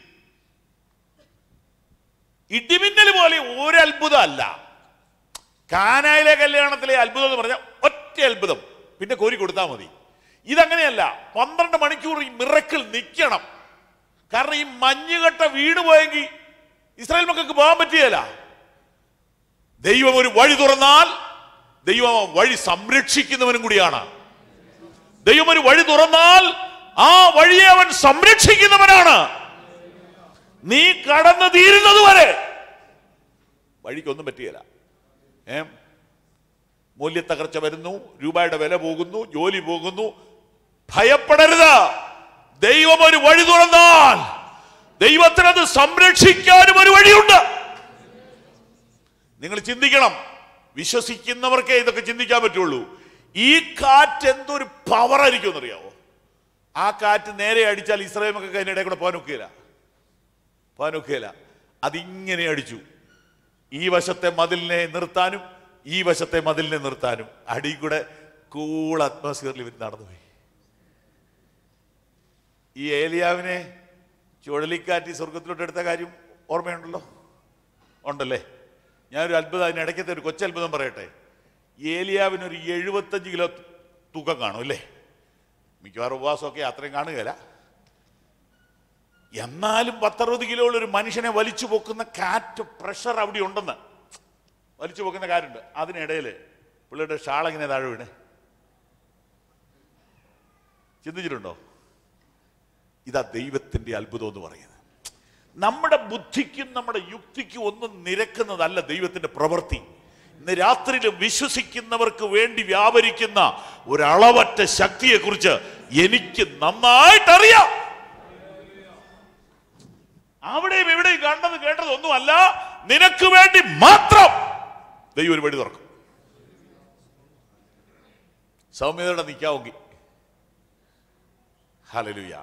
ഇടിമിന്നൽ പോലെ ഒരു അത്ഭുതം അല്ല കാനായിലെ കല്യാണത്തിലെ അത്ഭുതം എന്ന് പറഞ്ഞാൽ ഒറ്റ അത്ഭുതം പിന്നെ കോരി കൊടുത്താൽ മതി ഇതങ്ങനെയല്ല പന്ത്രണ്ട് മണിക്കൂർ ഈ മിറക്കിൾ നിൽക്കണം കാരണം ഈ മഞ്ഞുകെട്ട വീട് പോയെങ്കിൽ ഇസ്രായേൽ മക്കൾക്ക് പോകാൻ പറ്റിയല്ല ദൈവം ഒരു വഴി തുറന്നാൽ ദൈവം ആ വഴി സംരക്ഷിക്കുന്നവനും കൂടിയാണ് ദൈവം ഒരു വഴി തുറന്നാൽ ആ വഴിയെ അവൻ സംരക്ഷിക്കുന്നവനാണ് നീ കടന്നു തീരുന്നത് വരെ വഴിക്കൊന്നും പറ്റിയല്ല ഏ മൂല്യത്തകർച്ച വരുന്നു രൂപയുടെ വില പോകുന്നു ജോലി പോകുന്നു ഭയപ്പെടരുത് ദൈവം ഒരു വഴി തുറന്നാൽ ദൈവത്തിനത് സംരക്ഷിക്കാനും ഒരു വഴിയുണ്ട് നിങ്ങൾ ചിന്തിക്കണം വിശ്വസിക്കുന്നവർക്കേ ഇതൊക്കെ ചിന്തിക്കാൻ പറ്റുള്ളൂ ഈ കാറ്റ് എന്തൊരു പവർ ആയിരിക്കും എന്നറിയാവോ ആ കാറ്റ് നേരെ അടിച്ചാൽ ഇസ്രായേൽ മക്കൾക്ക് അതിനിടെ കൂടെ പോകാൻ ഒക്കുകയില്ല പോകാൻ ഒക്കുകയില്ല അതിങ്ങനെ അടിച്ചു ഈ വശത്തെ മതിലിനെ നിർത്താനും ഈ വശത്തെ മതിലിനെ നിർത്താനും അടി കൂടെ കൂൾ അറ്റ്മോസ്ഫിയറിൽ ഇവർ നടന്നുപോയി ഈ ഏലിയാവിനെ ചുഴലിക്കാറ്റ് ഈ സ്വർഗത്തിലോട്ട് എടുത്ത കാര്യം ഓർമ്മയുണ്ടല്ലോ ഉണ്ടല്ലേ ഞാനൊരു അത്ഭുതം അതിനിടയ്ക്കത്തെ ഒരു കൊച്ചത്ഭുതം പറയട്ടെ ഏലിയാവിന് ഒരു എഴുപത്തഞ്ച് കിലോ തൂക്കം കാണും അല്ലേ മിക്കവാറും ഉപവാസമൊക്കെ അത്രയും കാണുകയില്ല എന്നാലും പത്തറുപത് കിലോ ഉള്ള ഒരു മനുഷ്യനെ വലിച്ചു പൊക്കുന്ന കാറ്റ് പ്രഷർ അവിടെ ഉണ്ടെന്ന് വലിച്ചു പൊക്കുന്ന കാറ്റുണ്ട് അതിനിടയിൽ പുള്ളിയുടെ ഷാളെങ്ങനെ താഴെ വീണ് ചിന്തിച്ചിട്ടുണ്ടോ ഇതാ ദൈവത്തിന്റെ അത്ഭുതം എന്ന് പറയുന്നത് നമ്മുടെ ബുദ്ധിക്കും നമ്മുടെ യുക്തിക്കും ഒന്നും നിരക്കുന്നതല്ല ദൈവത്തിന്റെ പ്രവൃത്തി ഇന്ന് രാത്രിയിലും വിശ്വസിക്കുന്നവർക്ക് വേണ്ടി വ്യാപരിക്കുന്ന ഒരളവറ്റ ശക്തിയെക്കുറിച്ച് എനിക്ക് നന്നായിട്ടറിയാം അവിടെയും ഇവിടെയും കണ്ടത് കേട്ടത് ഒന്നുമല്ല നിനക്ക് വേണ്ടി മാത്രം ദൈവം ഒരു വഴി തുറക്കും സൗമ്യതയുടെ നിൽക്കാവുമെങ്കിൽ ഹലലുയ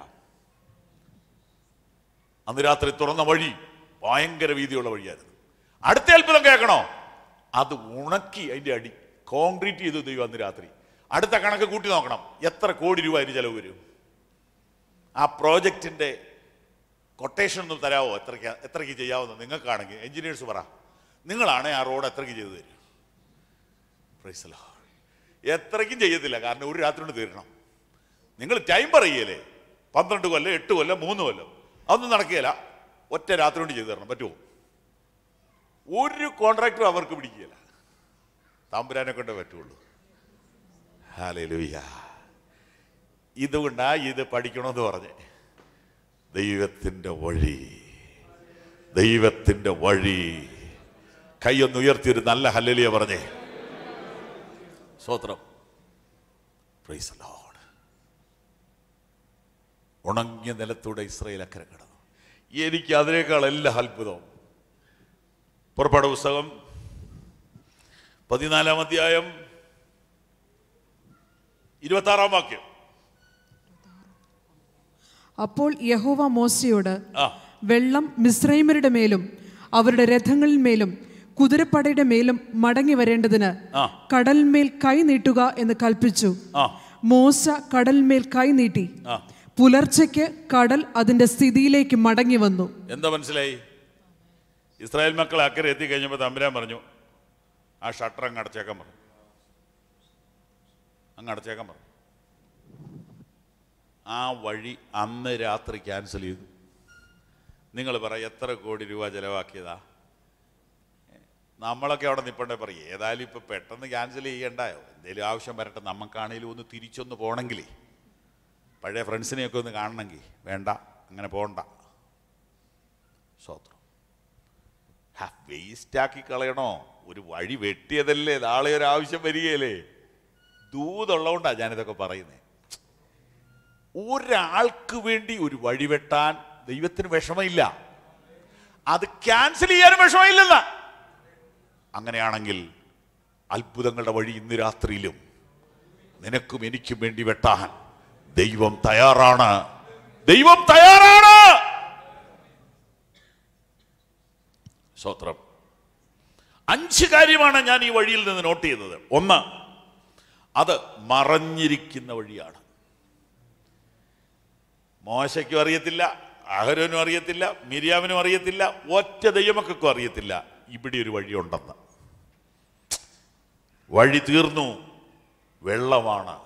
അന്ന് രാത്രി തുറന്ന വഴി ഭയങ്കര വീതിയുള്ള വഴിയായിരുന്നു അടുത്ത അത്ഭുതം കേൾക്കണോ അത് ഉണക്കി അതിന്റെ അടി കോൺക്രീറ്റ് ചെയ്തു ദൈവം അന്ന് രാത്രി അടുത്ത കണക്ക് കൂട്ടി നോക്കണം എത്ര കോടി രൂപ അതിന് ചെലവ് വരും ആ പ്രോജക്റ്റിന്റെ കൊട്ടേഷൻ ഒന്ന് തരാമോ എത്രയ്ക്ക് എത്രയ്ക്ക് ചെയ്യാവുന്ന നിങ്ങൾക്കാണെങ്കിൽ എഞ്ചിനീയേഴ്സ് പറ നിങ്ങളാണ് ആ റോഡ് എത്രയ്ക്ക് ചെയ്തു തരും Praise the Lord. എത്രയ്ക്കും ചെയ്യത്തില്ല കാരണം ഒരു രാത്രി കൊണ്ട് തീരണം നിങ്ങൾ ടൈം പറയല്ലേ പന്ത്രണ്ട് കൊല്ലം എട്ട് കൊല്ലം മൂന്ന് കൊല്ലം അതൊന്നും നടക്കുകയില്ല ഒറ്റ രാത്രി കൊണ്ട് ചെയ്തു തരണം പറ്റുമോ ഒരു കോൺട്രാക്ടറും അവർക്ക് പിടിക്കുകയില്ല തമ്പുരാനെ കൊണ്ടേ പറ്റുള്ളൂ ഹാലലുയ്യ ഇതുകൊണ്ടാ ഇത് പഠിക്കണമെന്ന് പറഞ്ഞ് ദൈവത്തിൻ്റെ വഴി ദൈവത്തിൻ്റെ വഴി കൈയൊന്ന് ഉയർത്തിയൊരു നല്ല ഹല്ലലിയ പറഞ്ഞേ സ്വത്രം Praise the Lord. ഉണങ്ങിയ നിലത്തൂടെ ഇസ്രയേൽ അക്കരെ കടന്നു എനിക്ക് അതിനേക്കാൾ എല്ലാ അത്ഭുതം പുറപ്പാട് പുസ്തകം പതിനാലാം അധ്യായം ഇരുപത്തി ആറാം വാക്യം അപ്പോൾ യഹോവ മോശയോട് ആ വെള്ളം മിശ്രൈമരുടെ മേലും അവരുടെ രഥങ്ങളിൽ മേലും കുതിരപ്പടയുടെ മേലും മടങ്ങി വരേണ്ടതിന് ആ. കടൽമേൽ കൈ നീട്ടുക എന്ന് കൽപ്പിച്ചു ആ മോശ കടൽമേൽ കൈ നീട്ടി ആ പുലർച്ചയ്ക്ക് കടൽ അതിന്റെ സ്ഥിതിയിലേക്ക് മടങ്ങി വന്നു എന്താ മനസ്സിലായി ഇസ്രായേൽ മക്കൾ അക്കരെ എത്തിക്കഴിഞ്ഞപ്പോൾ തമ്പുരാൻ പറഞ്ഞു ആ ഷട്ടർ അങ്ങ് അടച്ചേക്കാൻ പറഞ്ഞു അങ്ങ് അടച്ചേക്കാൻ പറഞ്ഞു ആ വഴി അന്ന് രാത്രി ക്യാൻസൽ ചെയ്തു നിങ്ങൾ പറ എത്ര കോടി രൂപ ചിലവാക്കിയതാ നമ്മളൊക്കെ അവിടെ നിൽപ്പണ്ടേ പറയും ഏതായാലും ഇപ്പൊ പെട്ടെന്ന് ക്യാൻസൽ ചെയ്യണ്ടായോ എന്തെങ്കിലും ആവശ്യം വരട്ടെ നമുക്കാണേലും ഒന്ന് തിരിച്ചൊന്ന് പോകണമെങ്കിലേ പഴയ ഫ്രണ്ട്സിനെയൊക്കെ ഒന്ന് കാണണമെങ്കിൽ വേണ്ട അങ്ങനെ പോകണ്ട സ്വത്രം വേസ്റ്റ് ആക്കി കളയണോ ഒരു വഴി വെട്ടിയതല്ലേ നാളെ ഒരു ആവശ്യം വരികയല്ലേ ദൂതുള്ളതുകൊണ്ടാ ഞാനിതൊക്കെ പറയുന്നത് ഒരാൾക്ക് വേണ്ടി ഒരു വഴി വെട്ടാൻ ദൈവത്തിന് വിഷമമില്ല അത് ക്യാൻസൽ ചെയ്യാനും വിഷമമില്ലെന്ന അങ്ങനെയാണെങ്കിൽ അത്ഭുതങ്ങളുടെ വഴി ഇന്ന് രാത്രിയിലും നിനക്കും എനിക്കും വേണ്ടി വെട്ടാൻ ദൈവം തയ്യാറാണ് ദൈവം തയ്യാറാണ് സ്വത്രം അഞ്ച് കാര്യമാണ് ഞാൻ ഈ വഴിയിൽ നിന്ന് നോട്ട് ചെയ്തത് ഒന്ന് അത് മറഞ്ഞിരിക്കുന്ന വഴിയാണ് മോശയ്ക്കും അറിയത്തില്ല അഹരോനും അറിയത്തില്ല മിരിയാവിനും അറിയത്തില്ല ഒറ്റ ദൈവമക്കും അറിയത്തില്ല ഇവിടെ ഒരു വഴിയുണ്ടെന്ന് വഴി തീർന്നു വെള്ളമാണ്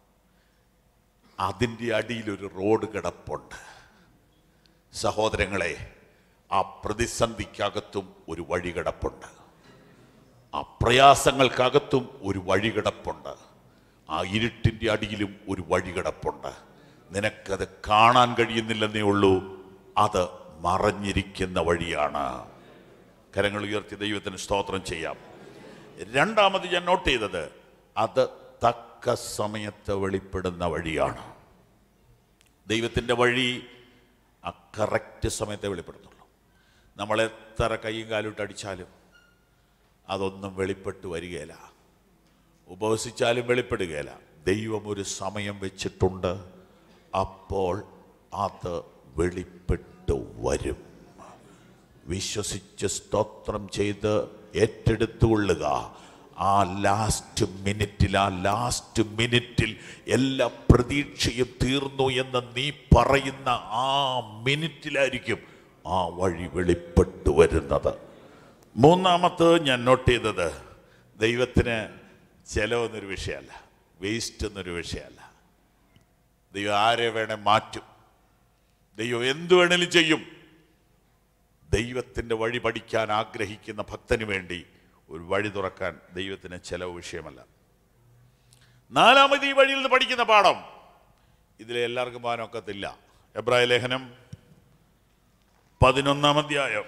അതിൻ്റെ അടിയിലൊരു റോഡ് കിടപ്പുണ്ട് സഹോദരങ്ങളെ ആ പ്രതിസന്ധിക്കകത്തും ഒരു വഴി കിടപ്പുണ്ട് ആ പ്രയാസങ്ങൾക്കകത്തും ഒരു വഴി കിടപ്പുണ്ട് ആ ഇരുട്ടിൻ്റെ അടിയിലും ഒരു വഴി കിടപ്പുണ്ട് നിനക്കത് കാണാൻ കഴിയുന്നില്ലെന്നേ ഉള്ളൂ അത് മറഞ്ഞിരിക്കുന്ന വഴിയാണ് കരങ്ങൾ ഉയർത്തി ദൈവത്തിന് സ്തോത്രം ചെയ്യാം രണ്ടാമത് ഞാൻ നോട്ട് ചെയ്തത് അത് തക്ക സമയത്ത് വെളിപ്പെടുന്ന വഴിയാണ് ദൈവത്തിൻ്റെ വഴി ആ കറക്റ്റ് സമയത്തെ വെളിപ്പെടുന്നുള്ളൂ നമ്മൾ എത്ര കൈയും കാലിട്ട് അടിച്ചാലും അതൊന്നും വെളിപ്പെട്ട് വരികയില്ല ഉപവസിച്ചാലും വെളിപ്പെടുകയില്ല ദൈവം ഒരു സമയം വെച്ചിട്ടുണ്ട് അപ്പോൾ അത് വെളിപ്പെട്ട് വരും വിശ്വസിച്ച് സ്തോത്രം ചെയ്ത് ഏറ്റെടുത്തുകൊള്ളുക ആ ലാസ്റ്റ് മിനിറ്റിൽ ആ ലാസ്റ്റ് മിനിറ്റിൽ എല്ലാ പ്രതീക്ഷയും തീർന്നു എന്ന് നീ പറയുന്ന ആ മിനിറ്റിലായിരിക്കും ആ വഴി വെളിപ്പെട്ടു വരുന്നത് മൂന്നാമത് ഞാൻ നോട്ട് ചെയ്തത് ദൈവത്തിന് ചെലവെന്നൊരു വിഷയമല്ല വേസ്റ്റ് എന്നൊരു വിഷയമല്ല ദൈവം ആരെ വേണേ മാറ്റും ദൈവം എന്തു വേണേലും ചെയ്യും ദൈവത്തിൻ്റെ വഴി പഠിക്കാൻ ആഗ്രഹിക്കുന്ന ഭക്തന് വേണ്ടി ഒരു വഴി തുറക്കാൻ ദൈവത്തിന് ചെലവ് വിഷയമല്ല നാലാമത് ഈ വഴിയിൽ നിന്ന് പഠിക്കുന്ന പാഠം ഇതിലെ എല്ലാവർക്കും പോകാനൊക്കത്തില്ല എബ്രായ ലേഖനം പതിനൊന്നാം അധ്യായം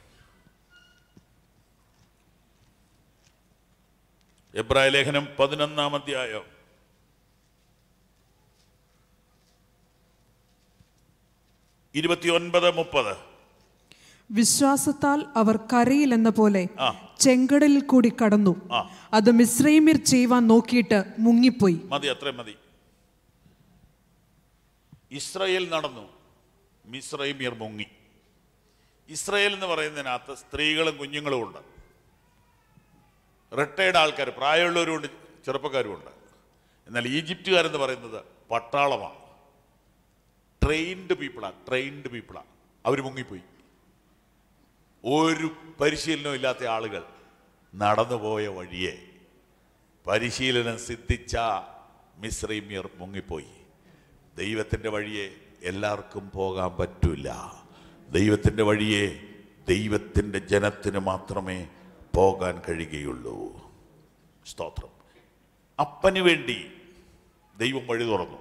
എബ്രായ ലേഖനം പതിനൊന്നാം അധ്യായം ഇരുപത്തിയൊൻപത് മുപ്പത് വിശ്വാസത്താൽ അവർ കരയിലെന്ന പോലെ ആ. ചെങ്കടലിൽ കൂടി കടന്നു ആ. അത് മിശ്രൈമ്യർ ചെയ്യുവാൻ നോക്കിയിട്ട് മുങ്ങിപ്പോയി മതി അത്രയും മതി ഇസ്രയേൽ നടന്നു മിസ്രൈമിയർ മുങ്ങി ഇസ്രയേൽ എന്ന് പറയുന്നതിനകത്ത് സ്ത്രീകളും കുഞ്ഞുങ്ങളും ഉണ്ട് റിട്ടയർഡ് ആൾക്കാർ പ്രായമുള്ളവരുമുണ്ട് ചെറുപ്പക്കാരുമുണ്ട് എന്നാൽ ഈജിപ്തുകാരെന്ന് പറയുന്നത് പട്ടാളമാണ് ട്രെയിൻഡ് പീപ്പിളാണ് ട്രെയിൻഡ് പീപ്പിളാണ് അവർ മുങ്ങിപ്പോയി ഒരു പരിശീലനവും ഇല്ലാത്ത ആളുകൾ നടന്നുപോയ വഴിയെ പരിശീലനം സിദ്ധിച്ച മിശ്രീമ്യർ മുങ്ങിപ്പോയി ദൈവത്തിൻ്റെ വഴിയെ എല്ലാവർക്കും പോകാൻ പറ്റൂല ദൈവത്തിൻ്റെ വഴിയെ ദൈവത്തിൻ്റെ ജനത്തിന് മാത്രമേ പോകാൻ കഴിയുകയുള്ളൂ സ്തോത്രം അപ്പന് വേണ്ടി ദൈവം വഴി തുറന്നു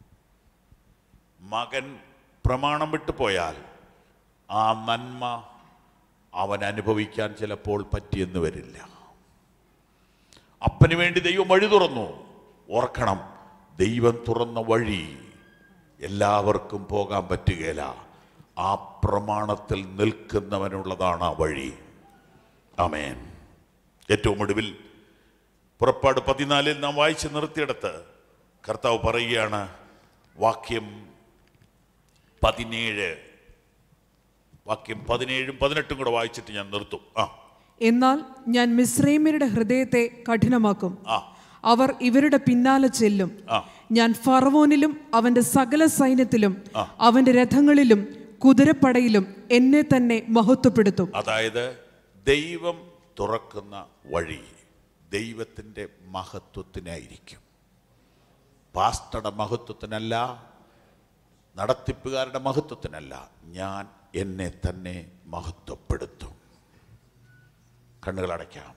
മകൻ പ്രമാണം വിട്ടു പോയാൽ ആ നന്മ അവൻ അനുഭവിക്കാൻ ചിലപ്പോൾ പറ്റിയെന്ന് വരില്ല അപ്പന് വേണ്ടി ദൈവം വഴി തുറന്നു ഓർക്കണം ദൈവം തുറന്ന വഴി എല്ലാവർക്കും പോകാൻ പറ്റുകയില്ല ആ പ്രമാണത്തിൽ നിൽക്കുന്നവനുള്ളതാണ് ആ വഴി ആമേൻ ഏറ്റവും ഒടുവിൽ പുറപ്പാട് പതിനാലിൽ നാം വായിച്ച് നിർത്തിയെടുത്ത് കർത്താവ് പറയുകയാണ് വാക്യം പതിനേഴ് വാക്യം പതിനേഴും പതിനെട്ടും കൂടെ വായിച്ചിട്ട് ഞാൻ നിർത്തും ആ എന്നാൽ ഞാൻ മിശ്രൈമ്യരുടെ ഹൃദയത്തെ കഠിനമാക്കും ആ അവർ ഇവരുടെ പിന്നാലെ ചെല്ലും ആ. ഞാൻ ഫറവോനിലും അവന്റെ സകല സൈന്യത്തിലും അവന്റെ രഥങ്ങളിലും കുതിരപ്പടയിലും എന്നെ തന്നെ മഹത്വപ്പെടുത്തും അതായത് ദൈവം തുറക്കുന്ന വഴി ദൈവത്തിൻ്റെ മഹത്വത്തിനായിരിക്കും പാസ്റ്ററുടെ മഹത്വത്തിനല്ല നടത്തിപ്പുകാരുടെ മഹത്വത്തിനല്ല ഞാൻ എന്നെ തന്നെ മഹത്വപ്പെടുത്തും കണ്ണുകൾ അടയ്ക്കാം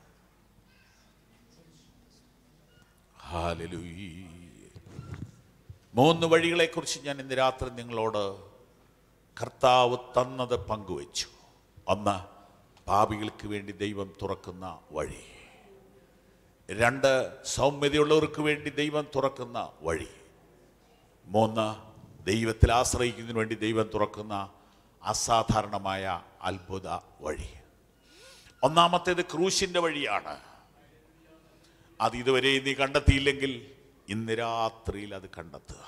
ഹാലലൂയ മൂന്ന് വഴികളെക്കുറിച്ച് ഞാൻ ഇന്ന് രാത്രി നിങ്ങളോട് കർത്താവ് തന്നത് പങ്കുവച്ചു ഒന്ന് പാപികൾക്ക് വേണ്ടി ദൈവം തുറക്കുന്ന വഴി രണ്ട് സൗമ്യതയുള്ളവർക്ക് വേണ്ടി ദൈവം തുറക്കുന്ന വഴി മൂന്ന് ദൈവത്തിൽ ആശ്രയിക്കുന്നതിന് വേണ്ടി ദൈവം തുറക്കുന്ന അസാധാരണമായ അത്ഭുത വഴി ഒന്നാമത്തേത് ക്രൂശിൻ്റെ വഴിയാണ് അത് ഇതുവരെ നീ കണ്ടെത്തിയില്ലെങ്കിൽ ഇന്ന് രാത്രിയിൽ അത് കണ്ടെത്തുക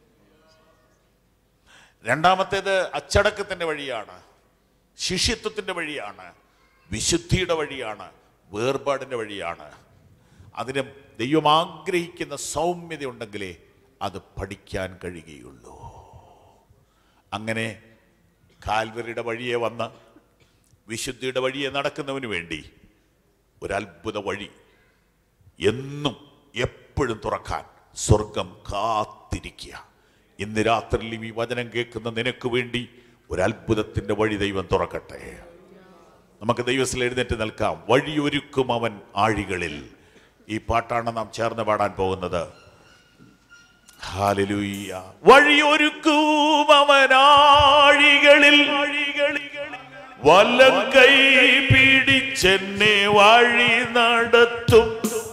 രണ്ടാമത്തേത് അച്ചടക്കത്തിൻ്റെ വഴിയാണ് ശിഷ്യത്വത്തിൻ്റെ വഴിയാണ് വിശുദ്ധിയുടെ വഴിയാണ് വേർപാടിൻ്റെ വഴിയാണ് അതിന് ദൈവം ആഗ്രഹിക്കുന്ന സൗമ്യത ഉണ്ടെങ്കിലേ അത് പഠിക്കാൻ കഴിയുകയുള്ളൂ അങ്ങനെ കാൽവരിയുടെ വഴിയെ വന്ന് വിശുദ്ധിയുടെ വഴിയെ നടക്കുന്നവന് വേണ്ടി ഒരത്ഭുത വഴി എന്നും എപ്പോഴും തുറക്കാൻ സ്വർഗം കാത്തിരിക്കുക ഇന്ന് രാത്രിയിൽ ഈ വചനം കേൾക്കുന്ന നിനക്ക് വേണ്ടി ഒരത്ഭുതത്തിന്റെ വഴി ദൈവം തുറക്കട്ടെ നമുക്ക് ദൈവത്തിൽ എഴുന്നേറ്റ് നിൽക്കാം വഴിയൊരുക്കും അവൻ ആഴികളിൽ ഈ പാട്ടാണ് നാം ചേർന്ന് പാടാൻ പോകുന്നത് ഹാലലൂയ്യ വഴിയൊരുക്കും അവൻ ആഴികളിൽ വലം കൈ പിടിച്ചെന്നെ വഴി നടത്തും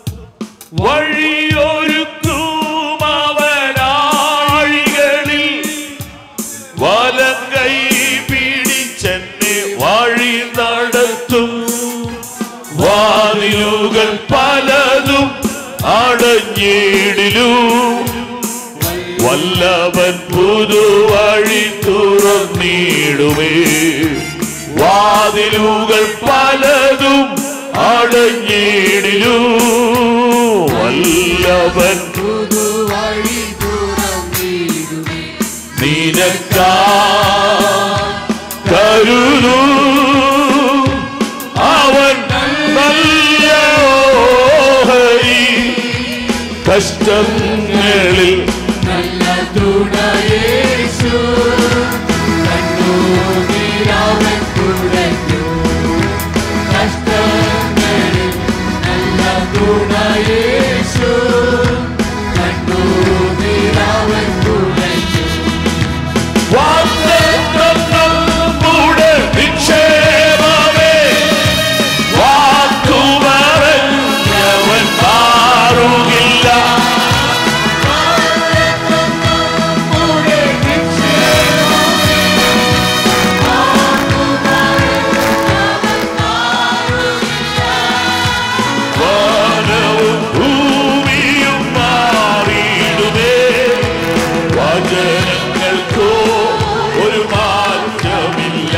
വഴിയൊരുക്കും അവനാഴികളിൽ വലം കൈ പിടിച്ചെന്നെ വഴി നടത്തും വാതിലുകൾ പലതും അടഞ്ഞിടിലും വല്ലവൻ പുതുവഴി തുറന്നിടുമേ വാതിലുകൾ പലതും അടഞ്ഞിടിലൂ വല്ലവൻ പുതുവഴി തുറന്നിടുമേ നിനക്കാ കരുതൂ അവൻ നല്ല ഓഹരി കഷ്ടങ്ങളിൽ നല്ല തുണയേശു കണ്ണുനീരവൻ തുടയ്ക്കൂ കഷ്ടങ്ങളിൽ നല്ല തുണയേശു കണ്ണുനീരവൻ തുടയ്ക്കൂ വാഗ്ദത്തം നമ്മുടെ നിക്ഷേപമേ വാക്കുമറഞ്ഞവൻ മാറുകില്ല വാനവും ഭൂമിയും മാറിയിടുമേ വചനങ്ങൾക്കോ ഒരു മാറ്റമില്ല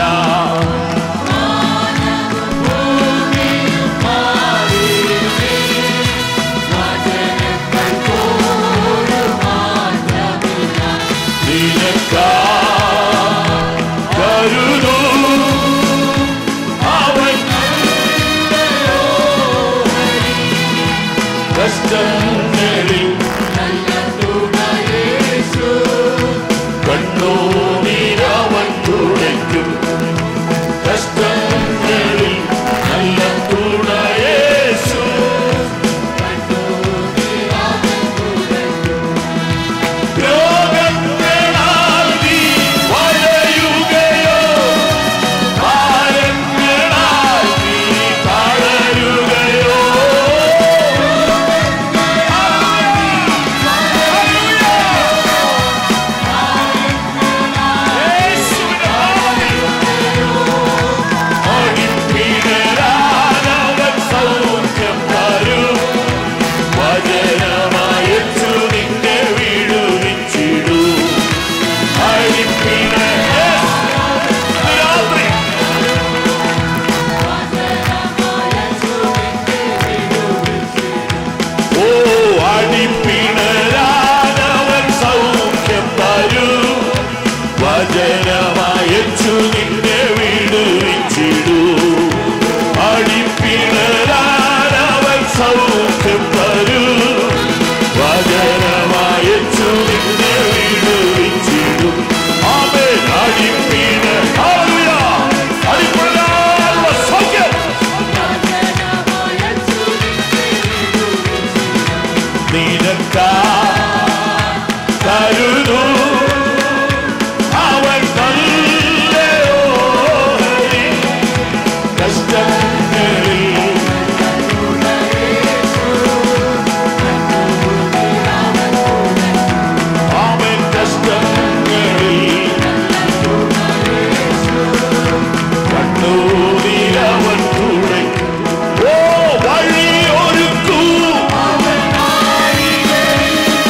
നിനക്കാ കരുതൂ അവൻ കഷ്ടങ്ങളിൽ കണ്ണൂനീരവൻ തുടയ്ക്കും കഷ്ടങ്ങളിൽ നല്ല തുണയേശു രോഗങ്ങളാൽ നീ വലയുകയോ ഭാരങ്ങളാൽ ഓ അടിപ്പിണരാനവൻ സൗഖ്യം തരും വചനമയച്ചു നിന്നെ വിടുവിച്ചിടൂ അടിപ്പിണരാനവൻ സൗഖ്യം തരും വചനമയച്ചു നിന്നെ വിടുവിച്ചിടും ആമേൻ അടിപ്പിണ ഹല്ലേലൂയ അടിപ്പിണരാനുള്ള സൗഖ്യം നിനക്കാ കരുതൂ അവൻ നല്ല ഓഹരി കഷ്ടങ്ങളിൽ അവൻ കഷ്ടങ്ങളിൽ കണ്ണൂരിലവൻ തുടയ്ക്കും ഓ വഴിയൊരുക്കൂ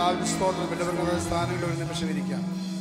കർത്താവിന് സ്തോത്രം എല്ലാവർക്കും സ്ഥാനങ്ങളിൽ ഒരു നിമിഷം ഇരിക്കാം